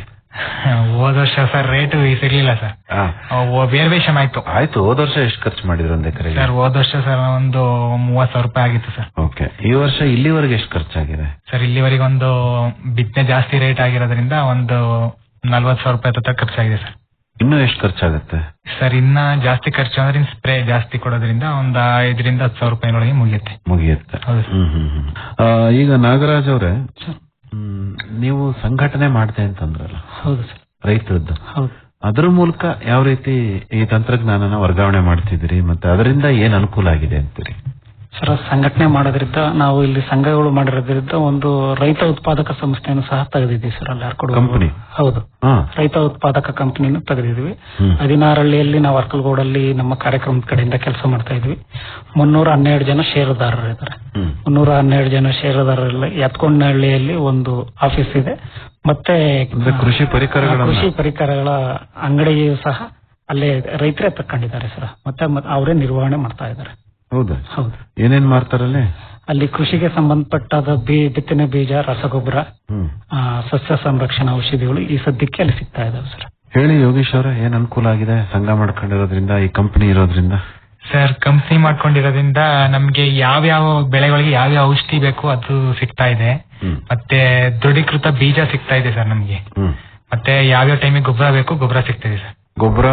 ಹೋದ ವರ್ಷ ಸರ್ ರೇಟ್ ಸಿಗ್ಲಿಲ್ಲ ಸರ್ ಆ, ವೇರಿಯೇಷನ್ ಆಯ್ತು ಆಯ್ತು ಹೋದ ವರ್ಷ ಎಷ್ಟು ಖರ್ಚು ಮಾಡಿದ್ರು ಒಂದ್ ಎಕರೆಗೆ ಸರ್ ಹೋದ ವರ್ಷ ಸರ್ ಒಂದು ಮೂವತ್ ಸಾವಿರ ರೂಪಾಯಿ ಆಗಿತ್ತು ಸರ್ ಓಕೆ ಈ ವರ್ಷ ಇಲ್ಲಿವರೆಗೆ ಎಷ್ಟು ಖರ್ಚಾಗಿದೆ ಸರ್ ಇಲ್ಲಿವರೆಗೆ ಒಂದು ಬಿತ್ತನೆ ಜಾಸ್ತಿ ರೇಟ್ ಆಗಿರೋದ್ರಿಂದ ಒಂದು ನಲ್ವತ್ ಸಾವಿರ ರೂಪಾಯಿ ಹತ್ರ ಖರ್ಚಾಗಿದೆ ಸರ್ ಇನ್ನೂ ಎಷ್ಟು ಖರ್ಚಾಗುತ್ತೆ ಸರ್ ಇನ್ನ ಜಾಸ್ತಿ ಖರ್ಚು ಅಂದ್ರೆ ಇನ್ ಸ್ಪ್ರೇ ಜಾಸ್ತಿ ಕೊಡೋದ್ರಿಂದ ಒಂದ್ ಐದರಿಂದ ಹತ್ತು ಸಾವಿರ ರೂಪಾಯಿನೊಳಗೆ ಮುಗಿಯುತ್ತೆ ಮುಗಿಯುತ್ತೆ ಹೌದು ಹ್ಮ್ ಹ್ಮ್ ಹ್ಮ್. ಆ, ಈಗ ನಾಗರಾಜ್ ಅವರೇ ಹ್ಮ್, ನೀವು ಸಂಘಟನೆ ಮಾಡ್ತೆ ಅಂತಂದ್ರಲ್ಲ ಹೌದು ಸರ್ ರೈತರದ್ದು ಹೌದು ಅದ್ರ ಮೂಲಕ ಯಾವ ರೀತಿ ಈ ತಂತ್ರಜ್ಞಾನನ ವರ್ಗಾವಣೆ ಮಾಡ್ತಿದ್ದೀರಿ ಮತ್ತೆ ಅದರಿಂದ ಏನ್ ಅನುಕೂಲ ಆಗಿದೆ ಅಂತೀರಿ ಸರ್ ಸಂಘಟನೆ ಮಾಡೋದ್ರಿಂದ ನಾವು ಇಲ್ಲಿ ಸಂಘಗಳು ಮಾಡಿರೋದ್ರಿಂದ ಒಂದು ರೈತ ಉತ್ಪಾದಕ ಸಂಸ್ಥೆಯನ್ನು ಸಹ ತೆಗೆದಿದ್ದೀವಿ ಸರ್ ಅಲ್ಲಿ ಯಾರು ಕಂಪನಿ ಹೌದು ಹಾ ರೈತ ಉತ್ಪಾದಕ ಕಂಪನಿಯನ್ನು ತೆಗೆದಿದ್ವಿ ಹ್ಮ್. ಹದಿನಾರಹಳ್ಳಿಯಲ್ಲಿ ನಾವು ಅರ್ಕಲ್ಗೋಡಲ್ಲಿ ನಮ್ಮ ಕಾರ್ಯಕ್ರಮದ ಕಡೆಯಿಂದ ಕೆಲಸ ಮಾಡ್ತಾ ಇದ್ವಿ ಮುನ್ನೂರ ಹನ್ನೆರಡು ಜನ ಷೇರುದಾರರು ಇದ್ದಾರೆ ಹ್ಮ್. ಮುನ್ನೂರ ಹನ್ನೆರಡು ಜನ ಷೇರುದಾರರಲ್ಲಿ ಎತ್ಕೊಂಡಹಳ್ಳಿಯಲ್ಲಿ ಒಂದು ಆಫೀಸ್ ಇದೆ ಮತ್ತೆ ಅಂದ್ರೆ ಕೃಷಿ ಪರಿಕರಗಳನ್ನ- ಕೃಷಿ ಪರಿಕರಗಳ ಅಂಗಡಿಯೂ ಸಹ ಅಲ್ಲೇ ರೈತರೇ ತಕ್ಕೊಂಡಿದ್ದಾರೆ ಸರ್ ಮತ್ತೆ ಮ- ಅವರೇ ನಿರ್ವಹಣೆ ಮಾಡ್ತಾ ಇದ್ದಾರೆ ಹೌದಾ ಹೌದು ಏನೇನ್ ಮಾರ್ತಾರಲ್ಲಿ ಅಲ್ಲಿ ಕೃಷಿಗೆ ಸಂಬಂಧಪಟ್ಟಾದ ಬೀ ಬಿತ್ತನೆ ಬೀಜ ರಸಗೊಬ್ಬರ ಹ್ಮ್ ಆ, ಸಸ್ಯ ಸಂರಕ್ಷಣಾ ಔಷಧಿಗಳು ಈ ಸದ್ಯಕ್ಕೆ ಅಲ್ಲಿ ಸಿಗ್ತಾ ಇದಾವೆ ಸರ್ ಹೇಳಿ ಯೋಗೀಶ್ ಅವರೇ ಏನ್ ಅನುಕೂಲ ಆಗಿದೆ ಸಂಘ ಮಾಡ್ಕೊಂಡಿರೋದ್ರಿಂದ ಈ ಕಂಪನಿ ಇರೋದ್ರಿಂದ ಸರ್ ಕಂಪ್ನಿ ಮಾಡ್ಕೊಂಡಿರೋದ್ರಿಂದ ನಮ್ಗೆ ಯಾವ್ಯಾವ ಬೆಳೆಗಳಿಗೆ ಯಾವ್ಯಾವ ಔಷಧಿ ಬೇಕು ಅದು ಸಿಗ್ತಾ ಇದೆ ಹ್ಮ್. ಮತ್ತೆ ದೃಢೀಕೃತ ಬೀಜ ಸಿಗ್ತಾ ಇದೆ ಸರ್ ನಮ್ಗೆ ಹ್ಮ್ ಮತ್ತೆ ಯಾವ್ಯಾವ ಟೈಮಿಗೆ ಗೊಬ್ಬರ ಬೇಕು ಗೊಬ್ಬರ ಸಿಗ್ತದೆ ಸರ್ ಗೊಬ್ಬರ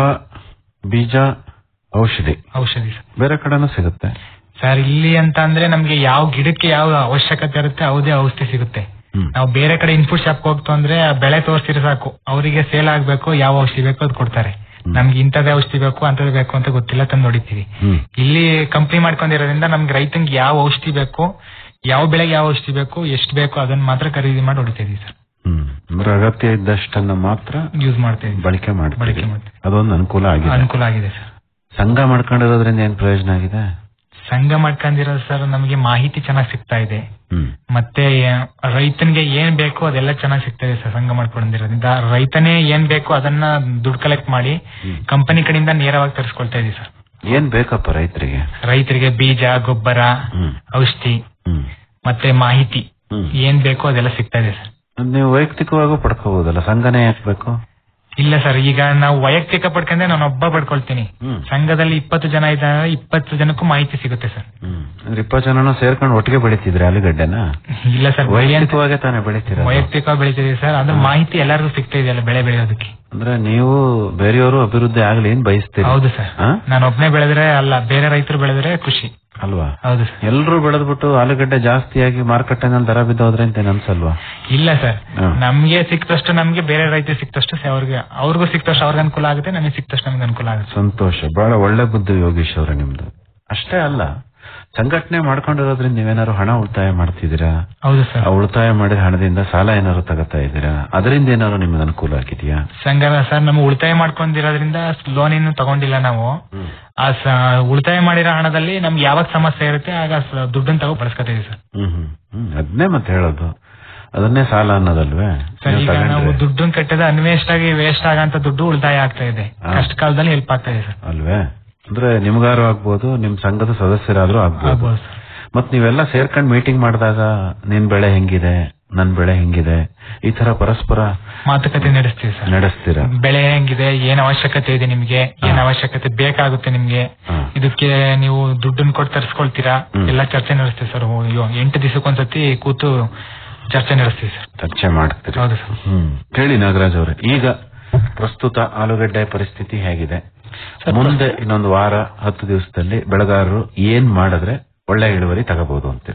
ಬೀಜ ಔಷಧಿ ಔಷಧಿ ಸರ್ ಬೇರೆ ಕಡೆನೂ ಸಿಗುತ್ತೆ ಸರ್ ಇಲ್ಲಿ ಅಂತ ಅಂದ್ರೆ ನಮ್ಗೆ ಯಾವ ಗಿಡಕ್ಕೆ ಯಾವ ಅವಶ್ಯಕತೆ ಇರುತ್ತೆ ಯಾವುದೇ ಔಷಧಿ ಸಿಗುತ್ತೆ ನಾವು ಬೇರೆ ಕಡೆ ಇನ್ಪುಟ್ ಶಾಪ್ ಹೋಗ್ತು ಅಂದ್ರೆ ಆ ಬೆಳೆ ತೋರಿಸಿದ್ರೆ ಸಾಕು ಅವರಿಗೆ ಸೇಲ್ ಆಗ್ಬೇಕು ಯಾವ ಔಷಧಿ ಬೇಕು ಅದು ಕೊಡ್ತಾರೆ ನಮ್ಗೆ ಇಂಥದೇ ಔಷಧಿ ಬೇಕು ಅಂತದೇ ಬೇಕು ಅಂತ ಗೊತ್ತಿಲ್ಲ ತಂದು ನೋಡಿತೀವಿ ಇಲ್ಲಿ ಕಂಪ್ನಿ ಮಾಡ್ಕೊಂಡಿರೋದ್ರಿಂದ ನಮ್ಗೆ ರೈತಂಗೆ ಯಾವ ಔಷಧಿ ಬೇಕು ಯಾವ ಬೆಳೆಗೆ ಯಾವ ಔಷಧಿ ಬೇಕು ಎಷ್ಟು ಬೇಕು ಅದನ್ನ ಮಾತ್ರ ಖರೀದಿ ಮಾಡಿ ಹೊಡಿತಾ ಇದೀವಿ ಸರ್ ಹ್ಮ್ ಅಂದ್ರೆ ಅಗತ್ಯ ಇದ್ದಷ್ಟನ್ನ ಮಾತ್ರ ಯೂಸ್ ಮಾಡ್ತಾ ಇದೀವಿ ಬಳಕೆ ಮಾಡ್ತೀವಿ ಬಳಕೆ ಮಾಡ್ತೀವಿ. ಅದೊಂದು ಅನುಕೂಲ ಆಗಿದೆ ಅನುಕೂಲ ಆಗಿದೆ ಸರ್ ಸಂಘ ಮಾಡ್ಕೊಂಡಿರೋದ್ರಿಂದ ಏನ್ ಪ್ರಯೋಜನ ಆಗಿದೆ ಸಂಘ ಮಾಡ್ಕೊಂಡಿರೋದು ಸರ್ ನಮಗೆ ಮಾಹಿತಿ ಚೆನ್ನಾಗಿ ಸಿಗ್ತಾ ಇದೆ ಹ್ಮ್ ಮತ್ತೆ ರೈತನಿಗೆ ಏನ್ ಬೇಕು ಅದೆಲ್ಲ ಚೆನ್ನಾಗಿ ಸಿಗ್ತಾ ಇದೆ ಸರ್ ಸಂಘ ಮಾಡ್ಕೊಂಡಿರೋದ್ರಿಂದ ರೈತನೇ ಏನ್ ಬೇಕು ಅದನ್ನ ದುಡ್ಡು ಕಲೆಕ್ಟ್ ಮಾಡಿ ಕಂಪನಿ ಕಡೆಯಿಂದ ನೇರವಾಗಿ ತರಿಸ್ಕೊಳ್ತಾ ಇದೀವಿ ಸರ್ ಏನ್ ಬೇಕಪ್ಪ ರೈತರಿಗೆ ರೈತರಿಗೆ ಬೀಜ ಗೊಬ್ಬರ ಹ್ಮ್ ಔಷಧಿ ಹ್ಮ್ ಮತ್ತೆ ಮಾಹಿತಿ ಹ್ಮ್. ಏನ್ ಬೇಕೋ ಅದೆಲ್ಲ ಸಿಗ್ತಾ ಇದೆ ಸರ್ ಅದ್ ನೀವು ವೈಯಕ್ತಿಕವಾಗೂ ಪಡ್ಕೋಬಹುದಲ್ಲ ಸಂಘನೇ ಯಾಕೆ ಬೇಕು ಇಲ್ಲ ಸರ್ ಈಗ ನಾವು ವೈಯಕ್ತಿಕ ಪಡ್ಕೊಂಡ್ರೆ ನಾನು ಒಬ್ಬ ಪಡ್ಕೊಳ್ತೀನಿ ಹ್ಮ್. ಸಂಘದಲ್ಲಿ ಇಪ್ಪತ್ತು ಜನ ಇದ್ದಾರೆ ಇಪ್ಪತ್ತು ಜನಕ್ಕೂ ಮಾಹಿತಿ ಸಿಗುತ್ತೆ ಸರ್ ಹ್ಮ್ ಅಂದ್ರೆ ಇಪ್ಪತ್ತು ಜನನು ಸೇರ್ಕೊಂಡು ಒಟ್ಟಿಗೆ ಬೆಳಿತಿದ್ರೆ ಆಲೂಗಡ್ಡೆನ ಇಲ್ಲ ಸರ್ ವೈಯಕ್ತಿಕವಾಗೇ ತಾನೇ ಬೆಳಿತೀರ ವೈಯಕ್ತಿಕ ಬೆಳಿತೀವಿ ಸರ್ ಅದ್ರ ಮಾಹಿತಿ ಎಲ್ಲರಿಗೂ ಸಿಗ್ತಾ ಇದೆಯಲ್ಲ ಬೆಳೆ ಬೆಳೆಯೋದಕ್ಕೆ ಅಂದ್ರೆ ನೀವು ಬೇರೆಯವರು ಅಭಿವೃದ್ಧಿ ಆಗ್ಲಿ ಏನ್ ಬಯಸ್ತೀರಿ ಹೌದು ಸರ್ ಹಾ? ನಾನು ಒಬ್ನೇ ಬೆಳೆದ್ರೆ ಅಲ್ಲ ಬೇರೆ ರೈತರು ಬೆಳೆದ್ರೆ ಖುಷಿ ಅಲ್ವಾ ಹೌದು ಸರ್ ಎಲ್ರು ಬೆಳೆದ್ಬಿಟ್ಟು ಆಲೂಗಡ್ಡೆ ಜಾಸ್ತಿಯಾಗಿ ಮಾರುಕಟ್ಟೆನಲ್ಲಿ ದರ ಬಿದ್ದೋದ್ರೆ ಅಂತ ಏನ್ ಅನ್ಸಲ್ವಾ ಇಲ್ಲ ಸರ್ ಹಾ. ನಮ್ಗೆ ಸಿಕ್ತಷ್ಟು ನಮ್ಗೆ ಬೇರೆ ರೈತರಿಗೆ ಸಿಕ್ತಷ್ಟು ಸ- ಅವ್ರಿಗೆ ಅವ್ರಿಗೂ ಸಿಕ್ತಷ್ಟು ಅವ್ರಿಗೆ ಅನುಕೂಲ ಆಗುತ್ತೆ ನಮಗೆ ಸಿಕ್ತಷ್ಟು ನಮ್ಗೆ ಅನುಕೂಲ ಆಗುತ್ತೆ ಸಂತೋಷ ಬಹಳ ಒಳ್ಳೆ ಬುದ್ಧಿ ಯೋಗೀಶ್ ಅವ್ರೆ ನಿಮ್ದು ಅಷ್ಟೇ ಅಲ್ಲ ಸಂಘಟನೆ ಮಾಡ್ಕೊಂಡಿರೋದ್ರಿಂದ ನೀವೇನಾದ್ರು ಹಣ ಉಳಿತಾಯ ಮಾಡ್ತಿದ್ದೀರಾ ಹೌದು ಸರ್ ಆ ಉಳಿತಾಯ ಮಾಡಿದ ಹಣದಿಂದ ಸಾಲ ಏನಾದ್ರು ತಗೋತಾ ಇದ್ದೀರಾ ಅದರಿಂದ ಏನಾದ್ರು ನಿಮ್ಗೆ ಅನುಕೂಲ ಆಗಿದೆಯಾ ಸಂಘ ಸರ್ ನಮ್ಮ ಉಳಿತಾಯ ಮಾಡ್ಕೊಂಡಿರೋದ್ರಿಂದ ಲೋನ್ ಇನ್ನು ತಗೊಂಡಿಲ್ಲ ನಾವು ಆ ಸ- ಉಳಿತಾಯ ಮಾಡಿರೋ ಹಣದಲ್ಲಿ ನಮ್ಗೆ ಯಾವಾಗ ಸಮಸ್ಯೆ ಇರುತ್ತೆ ಆಗ ಸ- ದುಡ್ಡನ್ನ ತಗೋ ಬಳಸ್ಕೊತೀವಿ ಸರ್ ಹ್ಮ್ ಹ್ಮ್ ಹ್ಮ್ ಅದನ್ನೇ ಮತ್ತೆ ಹೇಳೋದು ಅದನ್ನೇ ಸಾಲ ಅನ್ನೋದಲ್ವೇ ಸರ್ ನೀವು ಈಗ ನಾವು ತಗೊಂಡ್ರೆ ದುಡ್ಡನ್ನ ಕಟ್ಟಿದ ಅನ್ವೇಸ್ಟ್ ಆಗಿ ವೇಸ್ಟ್ ಆಗಂತ ದುಡ್ಡು ಉಳಿತಾಯ ಆಗ್ತಾ ಇದೆ ಹಾ. ಕಷ್ಟ ಕಾಲದಲ್ಲಿ ಹೆಲ್ಪ್ ಆಗ್ತಾ ಇದೆ ಸರ್ ಅಲ್ವೇ ಅಂದ್ರೆ ನಿಮ್ಗಾರು ಆಗ್ಬೋದು ನಿಮ್ ಸಂಘದ ಸದಸ್ಯರಾದ್ರೂ ಆಗ್ಬೋದು ಆಗ್ಬೋದು ಸರ್ ಮತ್ ನೀವೆಲ್ಲ ಸೇರ್ಕೊಂಡ್ ಮೀಟಿಂಗ್ ಮಾಡಿದಾಗ ನಿನ್ ಬೆಳೆ ಹೆಂಗಿದೆ ನನ್ ಬೆಳೆ ಹೆಂಗಿದೆ ಈ ತರ ಪರಸ್ಪರ ಮಾತುಕತೆ ನಡೆಸ್ತೀವಿ ಸರ್ ನಡೆಸ್ತೀರಾ ಬೆಳೆ ಹೆಂಗಿದೆ ಏನ್ ಅವಶ್ಯಕತೆ ಇದೆ ನಿಮ್ಗೆ ಏನ್ ಅವಶ್ಯಕತೆ ಬೇಕಾಗುತ್ತೆ ನಿಮ್ಗೆ ಇದಕ್ಕೆ ನೀವು ದುಡ್ಡನ್ನ ಕೊಟ್ಟು ತರಿಸ್ಕೊಳ್ತೀರಾ ಎಲ್ಲ ಚರ್ಚೆ ನಡೆಸ್ತೀವಿ ಸರ್ ಅಯ್ಯೋ ಎಂಟು ದಿವಸಕ್ಕೊಂದ್ಸತಿ ಕೂತು ಚರ್ಚೆ ನಡೆಸ್ತೀವಿ ಸರ್ ಚರ್ಚೆ ಮಾಡ್ತೀರಿ ಹೌದು ಸರ್ ಹ್ಮ್ ಕೇಳಿ ನಾಗರಾಜ್ ಅವರೇ ಈಗ ಪ್ರಸ್ತುತ ಆಲೂಗಡ್ಡೆ ಪರಿಸ್ಥಿತಿ ಹೇಗಿದೆ ಮುಂದೆ ಇನ್ನೊಂದು ವಾರ ಹತ್ತು ದಿವಸದಲ್ಲಿ ಬೆಳೆಗಾರರು ಏನ್ ಮಾಡಿದ್ರೆ ಒಳ್ಳೆ ಇಳುವರಿ ತಗೋಬಹುದು ಅಂತೀರಿ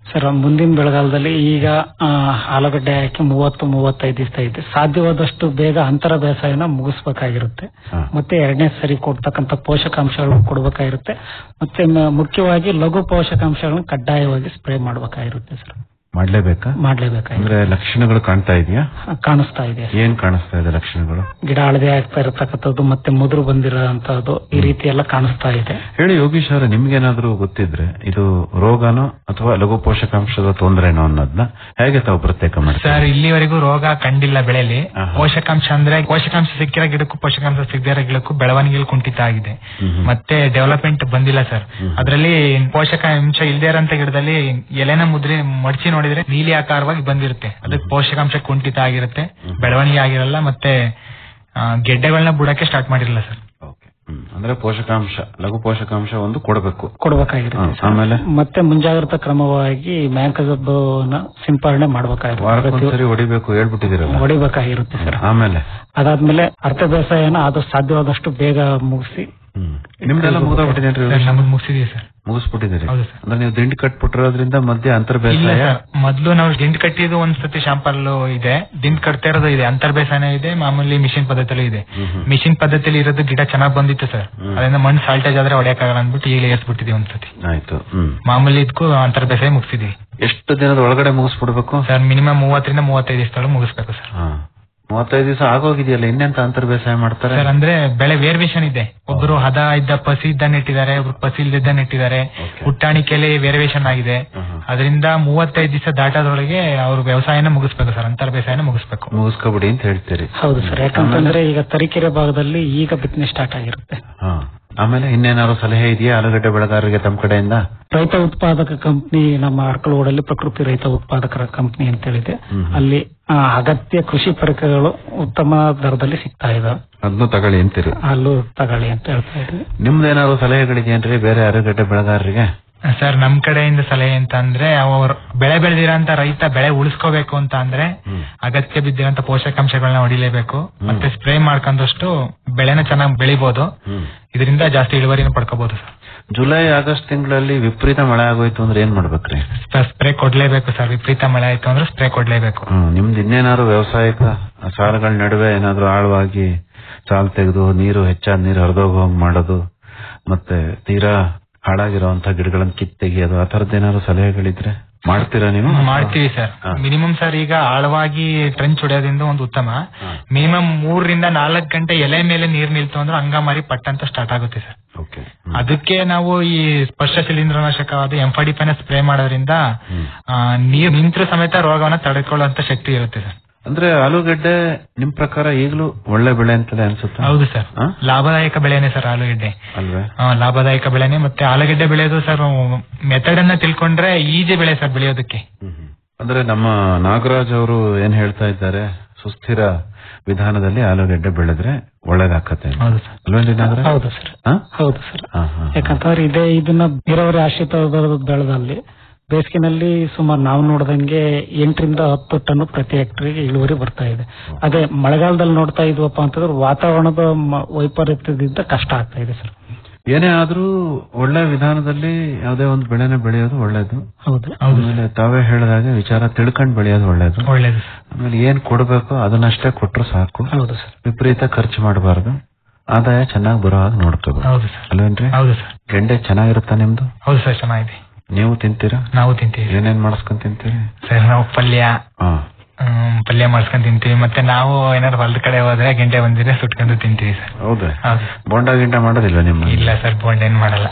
ಸರ್ ಮುಂದಿನ ಬೆಳೆಗಾಲದಲ್ಲಿ ಈಗ ಆ, ಆಲೂಗಡ್ಡೆ ಹಾಕಿ ಮೂವತ್ತು ಮೂವತ್ತೈದು ದಿವಸ ಇದೆ ಸಾಧ್ಯವಾದಷ್ಟು ಬೇಗ ಅಂತರ ಬೇಸಾಯನ ಮುಗಿಸ್ಬೇಕಾಗಿರುತ್ತೆ ಮತ್ತೆ ಎರಡನೇ ಸರಿ ಕೊಡ್ತಕ್ಕಂಥ ಪೋಷಕಾಂಶಗಳು ಕೊಡ್ಬೇಕಾಗಿರುತ್ತೆ ಮತ್ತೆ ಮ- ಮುಖ್ಯವಾಗಿ ಲಘು ಪೋಷಕಾಂಶಗಳನ್ನ ಕಡ್ಡಾಯವಾಗಿ ಸ್ಪ್ರೇ ಮಾಡ್ಬೇಕಾಗಿರುತ್ತೆ ಸರ್ ಮಾಡ್ಲೇಬೇಕಾ ಮಾಡ್ಲೇಬೇಕಾಗಿದೆ ಅಂದ್ರೆ ಲಕ್ಷಣಗಳು ಕಾಣ್ತಾ ಇದೆಯಾ ಕಾಣಿಸ್ತಾ ಇದೆ ಏನ್ ಕಾಣಿಸ್ತಾ ಇದೆ ಲಕ್ಷಣಗಳು ಗಿಡ ಹಳದಿ ಆಗ್ತಾ ಇರತಕ್ಕಂಥದ್ದು ಮತ್ತೆ ಮುದುರು ಬಂದಿರೋಂಥದ್ದು ಈ ರೀತಿ ಎಲ್ಲ ಕಾಣಿಸ್ತಾ ಇದೆ ಹೇಳಿ ಯೋಗೀಶ್ ಅವರೇ ನಿಮ್ಗೇನಾದ್ರೂ ಗೊತ್ತಿದ್ರೆ ಇದು ರೋಗನೋ ಅಥವಾ ಲಘು ಪೋಷಕಾಂಶದ ತೊಂದರೆನೋ ಅನ್ನೋದನ್ನ ಹೇಗೆ ತಾವು ಪ್ರತ್ಯೇಕ ಮಾಡ್ತೀರಾ ಸರ್ ಇಲ್ಲಿವರೆಗೂ ರೋಗ ಕಂಡಿಲ್ಲ ಬೆಳೆಯಲ್ಲಿ ಪೋಷಕಾಂಶ ಅಂದ್ರೆ ಪೋಷಕಾಂಶ ಸಿಕ್ಕಿರೋ ಗಿಡಕ್ಕೂ ಪೋಷಕಾಂಶ ಸಿಗದಿರೋ ಗಿಡಕ್ಕೂ ಬೆಳವಣಿಗೆ ಕುಂಠಿತ ಆಗಿದೆ ಮತ್ತೆ ಡೆವಲಪ್ಮೆಂಟ್ ಬಂದಿಲ್ಲ ಸರ್ ಅದರಲ್ಲಿ ಪೋಷಕಾಂಶ ಇಲ್ದೇ ಇರೋಂತ ಗಿಡದಲ್ಲಿ ಎಲೆನ ಮುದ್ರಿ ಮಡಚಿ ನೋಡಿದ್ರೆ ನೀಲಿ ಆಕಾರವಾಗಿ ಬಂದಿರುತ್ತೆ ಅದಕ್ಕೆ ಪೋಷಕಾಂಶ ಕುಂಠಿತ ಆಗಿರುತ್ತೆ ಬೆಳವಣಿಗೆ ಆಗಿರಲ್ಲ ಮತ್ತೆ ಆ, ಗೆಡ್ಡೆಗಳನ್ನ ಬುಡಕ್ಕೆ ಸ್ಟಾರ್ಟ್ ಮಾಡಿರಲ್ಲ ಸರ್ ಅಂದ್ರೆ ಪೋಷಕಾಂಶ ಲಘು ಪೋಷಕಾಂಶ ಒಂದು ಕೊಡಬೇಕು ಕೊಡ್ಬೇಕಾಗಿರುತ್ತೆ ಹಾ, ಆಮೇಲೆ ಮತ್ತೆ ಮುಂಜಾಗ್ರತಾ ಕ್ರಮವಾಗಿ ಮ್ಯಾಂಕಜಬ್ಬನ ಸಿಂಪರಣೆ ಮಾಡ್ಬೇಕಾಗಿರುತ್ತೆ ವಾರಕ್ಕೊಂದ್ಸರಿ ಹೊಡಿಬೇಕು ಹೇಳ್ಬಿಟ್ಟಿದಿರಲ್ಲ ಹೊಡಿಬೇಕಾಗಿರುತ್ತೆ ಸರ್ ಆಮೇಲೆ ಅದಾದ್ಮೇಲೆ ಅರ್ಥ ಬೇಸಾಯನ ಆದಷ್ಟು ಸಾಧ್ಯವಾದಷ್ಟು ಬೇಗ ಮುಗಿಸಿ ನಿಮ್ದೆಲ್ಲ ಮುಗ್ದೋಗ್ಬಿಟ್ಟಿದೇನ್ರಿ ಸರ್ ನಮಗ್ ಮುಗಿಸಿದೀವಿ ಸರ್ ಮುಗಿಸ್ಬಿಟ್ಟಿದ್ದೀರಿ ಹೌದು ಅಂದ್ರೆ ನೀವು ದಿಂಡಿ ಕಟ್ಬಿಟ್ಟಿರೋದ್ರಿಂದ ಮಧ್ಯೆ ಅಂತರ್ ಇಲ್ಲ ಬೇಸಾಯ ಸರ್ ಮೊದ್ಲು ನಾವು ದಿಂಡ್ ಕಟ್ಟಿದ್ದು ಒಂದ್ ಸತಿ ಶಾಂಪಲ್ ಇದೆ ದಿಂಡ್ ಕಟ್ತಾ ಇರೋದು ಇದೆ ಅಂತರ್ ಬೇಸಾಯನ ಇದೆ ಮಾಮೂಲಿ ಮಿಷಿನ್ ಪದ್ಧತಿಲೂ ಇದೆ ಮಿಷಿನ್ ಪದ್ಧತಿಲಿ ಇರೋದು ಗಿಡ ಚೆನ್ನಾಗ್ ಬಂದಿತ್ತು ಸರ್ ಅದರಿಂದ ಮಣ್ಣು ಸಾಲ್ಟೇಜ್ ಆದ್ರೆ ಹೊಡೆಯಕ್ಕಾಗಲ್ಲ ಅಂದ್ಬಿಟ್ಟು ಈಗಲೇ ಏರ್ಸ್ಬಿಟ್ಟಿದೀವಿ ಒಂದ್ಸತಿ ಆಯ್ತು ಹ್ಮ್ ಮಾಮೂಲಿ ಇದಕ್ಕೂ ಅಂತರ್ ಬೇಸಾಯ ಮುಗಿಸಿದೀವಿ ಎಷ್ಟು ದಿನದ ಒಳಗಡೆ ಮುಗಿಸ್ಬಿಡ್ಬೇಕು ಸರ್ ಮಿನಿಮಮ್ ಮೂವತ್ತರಿಂದ ಮೂವತ್ತೈದು ದಿವಸದೊಳಗೆ ಮುಗಿಸ್ಬೇಕು ಸರ್ ಹಾ ಮೂವತ್ತೈದು ದಿವಸ ಆಗೋಗಿದೆಯಲ್ಲ ಇನ್ನೆಂತ ಅಂತರ್ ಬೇಸಾಯ ಮಾಡ್ತಾರೆ ಸರ್ ಅಂದ್ರೆ ಬೆಳೆ ವೇರಿಯೇಷನ್ ಇದೆ ಒಬ್ರು ಹದ ಇದ್ದ ಪಸಿ ಇದ್ದ ನೆಟ್ಟಿದ್ದಾರೆ ಒಬ್ರು ಪಸಿ ಇಲ್ದಿದ್ದ ನೆಟ್ಟಿದ್ದಾರೆ ಹುಟ್ಟಾಣಿಕೆಯಲ್ಲಿ ವೇರಿಯೇಷನ್ ಆಗಿದೆ ಅದರಿಂದ ಮೂವತ್ತೈದು ದಿವಸ ದಾಟೋದ್ರೊಳಗೆ ಅವ್ರ ವ್ಯವಸಾಯನ ಮುಗಿಸ್ಬೇಕು ಸರ್ ಅಂತರ್ ಬೇಸಾಯನ ಮುಗಿಸ್ಬೇಕು ಮುಗಿಸ್ಕೊಬಿಡಿ ಅಂತ ಹೇಳ್ತೀರಿ ಹೌದು ಸರ್ ಯಾಕಂತಂದ್ರೆ ಈಗ ತರೀಕೆರೆ ಭಾಗದಲ್ಲಿ ಈಗ ಬಿತ್ತನೆ ಸ್ಟಾರ್ಟ್ ಆಗಿರುತ್ತೆ ಹಾ ಆಮೇಲೆ ಇನ್ನೇನಾದ್ರು ಸಲಹೆ ಇದೆಯಾ ಆಲೂಗಡ್ಡೆ ಬೆಳೆಗಾರರಿಗೆ ತಮ್ಮ ಕಡೆಯಿಂದ ರೈತ ಉತ್ಪಾದಕ ಕಂಪನಿ ನಮ್ಮ ಅರ್ಕಲೋಡಲ್ಲಿ ಪ್ರಕೃತಿ ರೈತ ಉತ್ಪಾದಕರ ಕಂಪನಿ ಅಂತ ಹೇಳಿದೆ ಅಲ್ಲಿ ಆ, ಅಗತ್ಯ ಕೃಷಿ ಪರಿಕರಗಳು ಉತ್ತಮ ದರದಲ್ಲಿ ಸಿಗ್ತಾ ಇದಾವೆ ಅದನ್ನು ತಗೊಳ್ಳಿ ಅಂತೀರಿ ಅಲ್ಲೂ ತಗೊಳ್ಳಿ ಅಂತ ಹೇಳ್ತಾ ಇದ್ವಿ ನಿಮ್ದೇನಾದ್ರು ಸಲಹೆಗಳಿದೆಯೇನ್ರಿ ಬೇರೆ ಆಲೂಗಡ್ಡೆ ಬೆಳೆಗಾರರಿಗೆ ಸರ್ ನಮ್ ಕಡೆಯಿಂದ ಸಲಹೆ ಅಂತ ಅಂದ್ರೆ ಅವ್ರು ಬೆಳೆ ಬೆಳೆದಿರೋಂತ ರೈತ ಬೆಳೆ ಉಳಿಸ್ಕೋಬೇಕು ಅಂತ ಅಂದ್ರೆ ಅಗತ್ಯ ಬಿದ್ದಿರೋಂತ ಪೋಷಕಾಂಶಗಳನ್ನ ಹೊಡಿಲೇಬೇಕು ಮತ್ತೆ ಸ್ಪ್ರೇ ಮಾಡ್ಕೊಂಡಷ್ಟು ಬೆಳೆನ ಚೆನ್ನಾಗಿ ಬೆಳಿಬಹುದು ಇದರಿಂದ ಜಾಸ್ತಿ ಇಳುವರಿನ ಪಡ್ಕೋಬಹುದು ಸರ್ ಜುಲೈ ಆಗಸ್ಟ್ ತಿಂಗಳಲ್ಲಿ ವಿಪರೀತ ಮಳೆ ಆಗೋಯ್ತು ಅಂದ್ರೆ ಏನ್ ಮಾಡ್ಬೇಕ್ರಿ ಸ್ಪ್ರೇ ಕೊಡ್ಲೇಬೇಕು ಸರ್ ವಿಪರೀತ ಮಳೆ ಆಯ್ತು ಅಂದ್ರೆ ಸ್ಪ್ರೇ ಕೊಡ್ಲೇಬೇಕು ಹ್ಮ್ ನಿಮ್ದು ಇನ್ನೇನಾದ್ರು ವ್ಯವಸಾಯಿಕ ಸಾಲಗಳ ನಡುವೆ ಏನಾದ್ರು ಆಳವಾಗಿ ಸಾಲ್ ತೆಗೆದು ನೀರು ಹೆಚ್ಚಾದ ನೀರು ಹರಿದೋಗ ಹೋಗ್ ಮಾಡೋದು ಮತ್ತೆ ತೀರಾ ಹಾಳಾಗಿರುವಂತ ಗಿಡಗಳನ್ನ ಕಿತ್ ತೆಗಿಯೋದು ಆ ತರದ್ ಏನಾದ್ರು ಸಲಹೆಗಳಿದ್ರೆ ಮಾಡ್ತೀರಾ ನೀವು ಮಾಡ್ತೀವಿ ಸರ್ ಮಿನಿಮಮ್ ಸರ್ ಈಗ ಆಳವಾಗಿ ಟ್ರೆಂಚ್ ಹೊಡೆಯೋದ್ರಿಂದ ಒಂದು ಉತ್ತಮ ಮಿನಿಮಮ್ ಮೂರರಿಂದ ನಾಲ್ಕು ಗಂಟೆ ಎಲೆ ಮೇಲೆ ನೀರ್ ನಿಲ್ತು ಅಂದ್ರೆ ಅಂಗಮಾರಿ ಪಟ್ ಅಂತ ಸ್ಟಾರ್ಟ್ ಆಗುತ್ತೆ ಸರ್ ಅದಕ್ಕೆ ನಾವು ಈ ಸ್ಪರ್ಶ ಶಿಲೀಂಧ್ರನಾಶಕವಾದ ಎಂಫಾಡಿಪೈನ ಸ್ಪ್ರೇ ಮಾಡೋದ್ರಿಂದ ಆ, ನೀರ್ ನಿಂತ್ರ ಸಮೇತ ರೋಗವನ್ನ ತಡೆಕೊಳ್ಳುವಂತ ಶಕ್ತಿ ಇರುತ್ತೆ ಸರ್ ಅಂದ್ರೆ ಆಲೂಗಡ್ಡೆ ನಿಮ್ ಪ್ರಕಾರ ಈಗಲೂ ಒಳ್ಳೆ ಬೆಳೆ ಅಂತಲೇ ಅನ್ಸುತ್ತೆ ಹೌದು ಸರ್ ಲಾಭದಾಯಕ ಬೆಳೆನೆ ಸರ್ ಆಲೂಗೆಡ್ಡೆ ಅಲ್ವೇ ಆ, ಲಾಭದಾಯಕ ಬೆಳೆನೆ ಮತ್ತೆ ಆಲೂಗೆಡ್ಡೆ ಬೆಳೆಯೋದು ಸರ್ ಮೆಥಡ್ ಅನ್ನ ತಿಳ್ಕೊಂಡ್ರೆ ಈಜಿ ಬೆಳೆ ಸರ್ ಬೆಳೆಯೋದಕ್ಕೆ ಅಂದ್ರೆ ನಮ್ಮ ನಾಗರಾಜ್ ಅವರು ಏನ್ ಹೇಳ್ತಾ ಇದ್ದಾರೆ ಸುಸ್ಥಿರ ವಿಧಾನದಲ್ಲಿ ಆಲೂಗಡ್ಡೆ ಬೆಳೆದ್ರೆ ಒಳ್ಳೇದಾಕತ್ತೆ ಅಂತ. ಹೌದು ಸರ್ ಅಲ್ವೇನ್ರಿ ನಾಗರಾಜ್ ಹೌದು ಸರ್ ಹಾ? ಹೌದು ಸರ್ ಹಾ, ಹಾ. ಯಾಕಂತಂದ್ರೆ ಇದೇ ಇದನ್ನ ನೀರಾವರಿ ಆಶ್ರಿತ ಬೆಳೆದಲ್ಲಿ ಬೇಸಿಗೆನಲ್ಲಿ ಸುಮಾರು ನಾವು ನೋಡ್ದಂಗೆ ಎಂಟರಿಂದ ಹತ್ತು ಟನ್ ಪ್ರತಿ ಹೆಕ್ಟರ್ಗೆ ಇಳುವರಿ ಬರ್ತಾ ಇದೆ ಅದೇ ಮಳೆಗಾಲದಲ್ಲಿ ನೋಡ್ತಾ ಇದ್ವಪ್ಪ ಅಂತಂದ್ರೆ ವಾತಾವರಣದ ಮ- ವೈಪರೀತ್ಯದಿಂದ ಕಷ್ಟ ಆಗ್ತಾ ಇದೆ ಸರ್ ಏನೇ ಆದ್ರೂ ಒಳ್ಳೆ ವಿಧಾನದಲ್ಲಿ ಯಾವುದೇ ಒಂದು ಬೆಳೆನ ಬೆಳೆಯೋದು ಒಳ್ಳೇದು ಹೌದು ಆಮೇಲೆ ತಾವೇ ಹೇಳಿದಾಗೆ ವಿಚಾರ ತಿಳ್ಕೊಂಡ್ ಬೆಳೆಯೋದು ಒಳ್ಳೇದು ಒಳ್ಳೇದು ಆಮೇಲೆ ಏನ್ ಕೊಡ್ಬೇಕು ಅದನ್ನಷ್ಟೇ ಕೊಟ್ರು ಸಾಕು ಹೌದು ಸರ್ ವಿಪರೀತ ಖರ್ಚು ಮಾಡಬಾರ್ದು ಆದಾಯ ಚೆನ್ನಾಗಿ ಬರೋ ಹಾಗೆ ನೋಡ್ಕೋಬೇಕು ಹೌದು ಸರ್ ಅಲ್ವೇನ್ರಿ ಹೌದು ಸರ್ ಗೆಂಡೆ ಚೆನ್ನಾಗಿರುತ್ತಾ ನಿಮ್ದು ಹೌದು ಸರ್ ಚೆನ್ನಾಗಿದೆ ನೀವು ತಿಂತೀರಾ ನಾವು ತಿಂತೀವಿ ಏನೇನ್ ಮಾಡಿಸ್ಕೊಂಡ್ ತಿಂತೀರಿ ಸರ್ ನಾವು ಪಲ್ಯ ಹಾ ಹ್ಮ್, ಪಲ್ಯ ಮಾಡ್ಸ್ಕೊಂಡ್ ತಿಂತೀವಿ ಮತ್ತೆ ನಾವು ಏನಾದ್ರು ಹೊಲದ ಕಡೆ ಹೋದ್ರೆ ಗೆಂಡೆ ಬಂದಿದ್ರೆ ಸುಟ್ಕೊಂಡು ತಿಂತೀವಿ ಸರ್ ಹೌದಾ ಹೌದು ಬೋಂಡ ಗಿಂಡ ಮಾಡೋದಿಲ್ಲ ನಿಮ್ಮ ಇಲ್ಲ ಸರ್ ಬೋಂಡ್ ಏನ್ ಮಾಡಲ್ಲ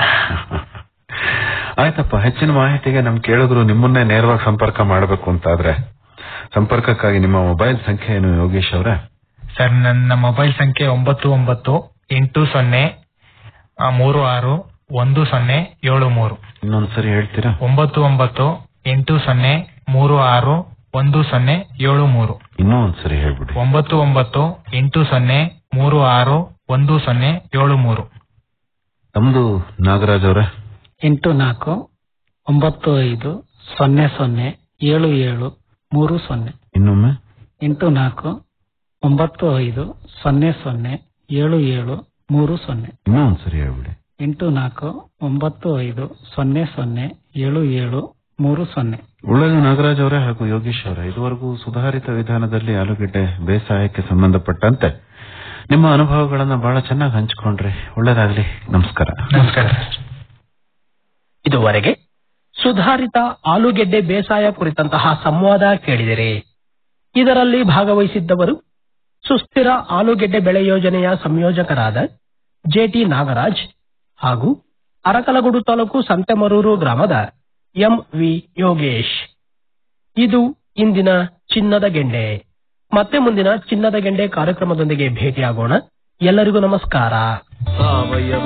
ಆಯ್ತಪ್ಪ ಹೆಚ್ಚಿನ ಮಾಹಿತಿಗೆ ನಮ್ ಕೇಳಿದ್ರು ನಿಮ್ಮನ್ನೇ ನೇರವಾಗಿ ಸಂಪರ್ಕ ಮಾಡಬೇಕು ಅಂತಾದ್ರೆ ಸಂಪರ್ಕಕ್ಕಾಗಿ ನಿಮ್ಮ ಮೊಬೈಲ್ ಸಂಖ್ಯೆ ಏನು ಯೋಗೇಶ್ ಅವರೇ ಸರ್ ನನ್ನ ಮೊಬೈಲ್ ಸಂಖ್ಯೆ ಒಂಬತ್ತು ಒಂಬತ್ತು ಎಂಟು ಸೊನ್ನೆ ಆ, ಮೂರು ಆರು ಒಂದು ಸೊನ್ನೆ ಏಳು ಮೂರು ಇನ್ನೊಂದ್ಸರಿ ಹೇಳ್ತೀರಾ ಒಂಬತ್ತು ಒಂಬತ್ತು ಎಂಟು ಸೊನ್ನೆ ಮೂರು ಆರು ಒಂದು ಸೊನ್ನೆ ಏಳು ಮೂರು ಇನ್ನೂ ಒಂದ್ಸರಿ ಹೇಳ್ಬಿಡಿ ಒಂಬತ್ತು ಒಂಬತ್ತು ಎಂಟು ಸೊನ್ನೆ ಮೂರು ಆರು ಒಂದು ಸೊನ್ನೆ ಏಳು ಮೂರು ತಮ್ದು ನಾಗರಾಜ್ ಅವರೇ ಎಂಟು ನಾಲ್ಕು ಒಂಬತ್ತು ಐದು ಸೊನ್ನೆ ಸೊನ್ನೆ ಏಳು ಏಳು ಮೂರು ಸೊನ್ನೆ ಇನ್ನೊಮ್ಮೆ ಎಂಟು ನಾಲ್ಕು ಒಂಬತ್ತು ಐದು ಸೊನ್ನೆ ಸೊನ್ನೆ ಏಳು ಏಳು ಮೂರು ಸೊನ್ನೆ ಇನ್ನೂ ಒಂದ್ಸರಿ ಹೇಳ್ಬಿಡಿ ಎಂಟು ನಾಲ್ಕು ಒಂಬತ್ತು ಐದು ಸೊನ್ನೆ ಸೊನ್ನೆ ಏಳು ಏಳು ಮೂರು ಸೊನ್ನೆ ಒಳ್ಳೆಯದು ನಾಗರಾಜ್ ಅವರೇ ಹಾಗೂ ಯೋಗೀಶ್ ಅವರೇ ಇದುವರೆಗೂ ಸುಧಾರಿತ ವಿಧಾನದಲ್ಲಿ ಆಲೂಗೆಡ್ಡೆ ಬೇಸಾಯಕ್ಕೆ ಸಂಬಂಧಪಟ್ಟಂತೆ ನಿಮ್ಮ ಅನುಭವಗಳನ್ನ ಬಹಳ ಚೆನ್ನಾಗಿ ಹಂಚಿಕೊಂಡ್ರಿ ಒಳ್ಳೇದಾಗ್ಲಿ ನಮಸ್ಕಾರ ನಮಸ್ಕಾರ ಇದುವರೆಗೆ ಸುಧಾರಿತ ಆಲೂಗೆಡ್ಡೆ ಬೇಸಾಯ ಕುರಿತಂತಹ ಸಂವಾದ ಕೇಳಿದಿರಿ ಇದರಲ್ಲಿ ಭಾಗವಹಿಸಿದ್ದವರು ಸುಸ್ಥಿರ ಆಲೂಗೆಡ್ಡೆ ಬೆಳೆ ಯೋಜನೆಯ ಸಂಯೋಜಕರಾದ ಜೆಟಿ ನಾಗರಾಜ್ ಹಾಗೂ ಅರಕಲಗೂಡು ತಾಲೂಕು ಸಂತೆಮರೂರು ಗ್ರಾಮದ ಎಂ ವಿ ಯೋಗೇಶ್ ಇದು ಇಂದಿನ ಚಿನ್ನದ ಗೆಂಡೆ ಮತ್ತೆ ಮುಂದಿನ ಚಿನ್ನದ ಗೆಂಡೆ ಕಾರ್ಯಕ್ರಮದೊಂದಿಗೆ ಭೇಟಿಯಾಗೋಣ ಎಲ್ಲರಿಗೂ ನಮಸ್ಕಾರ ಸಾವಯವ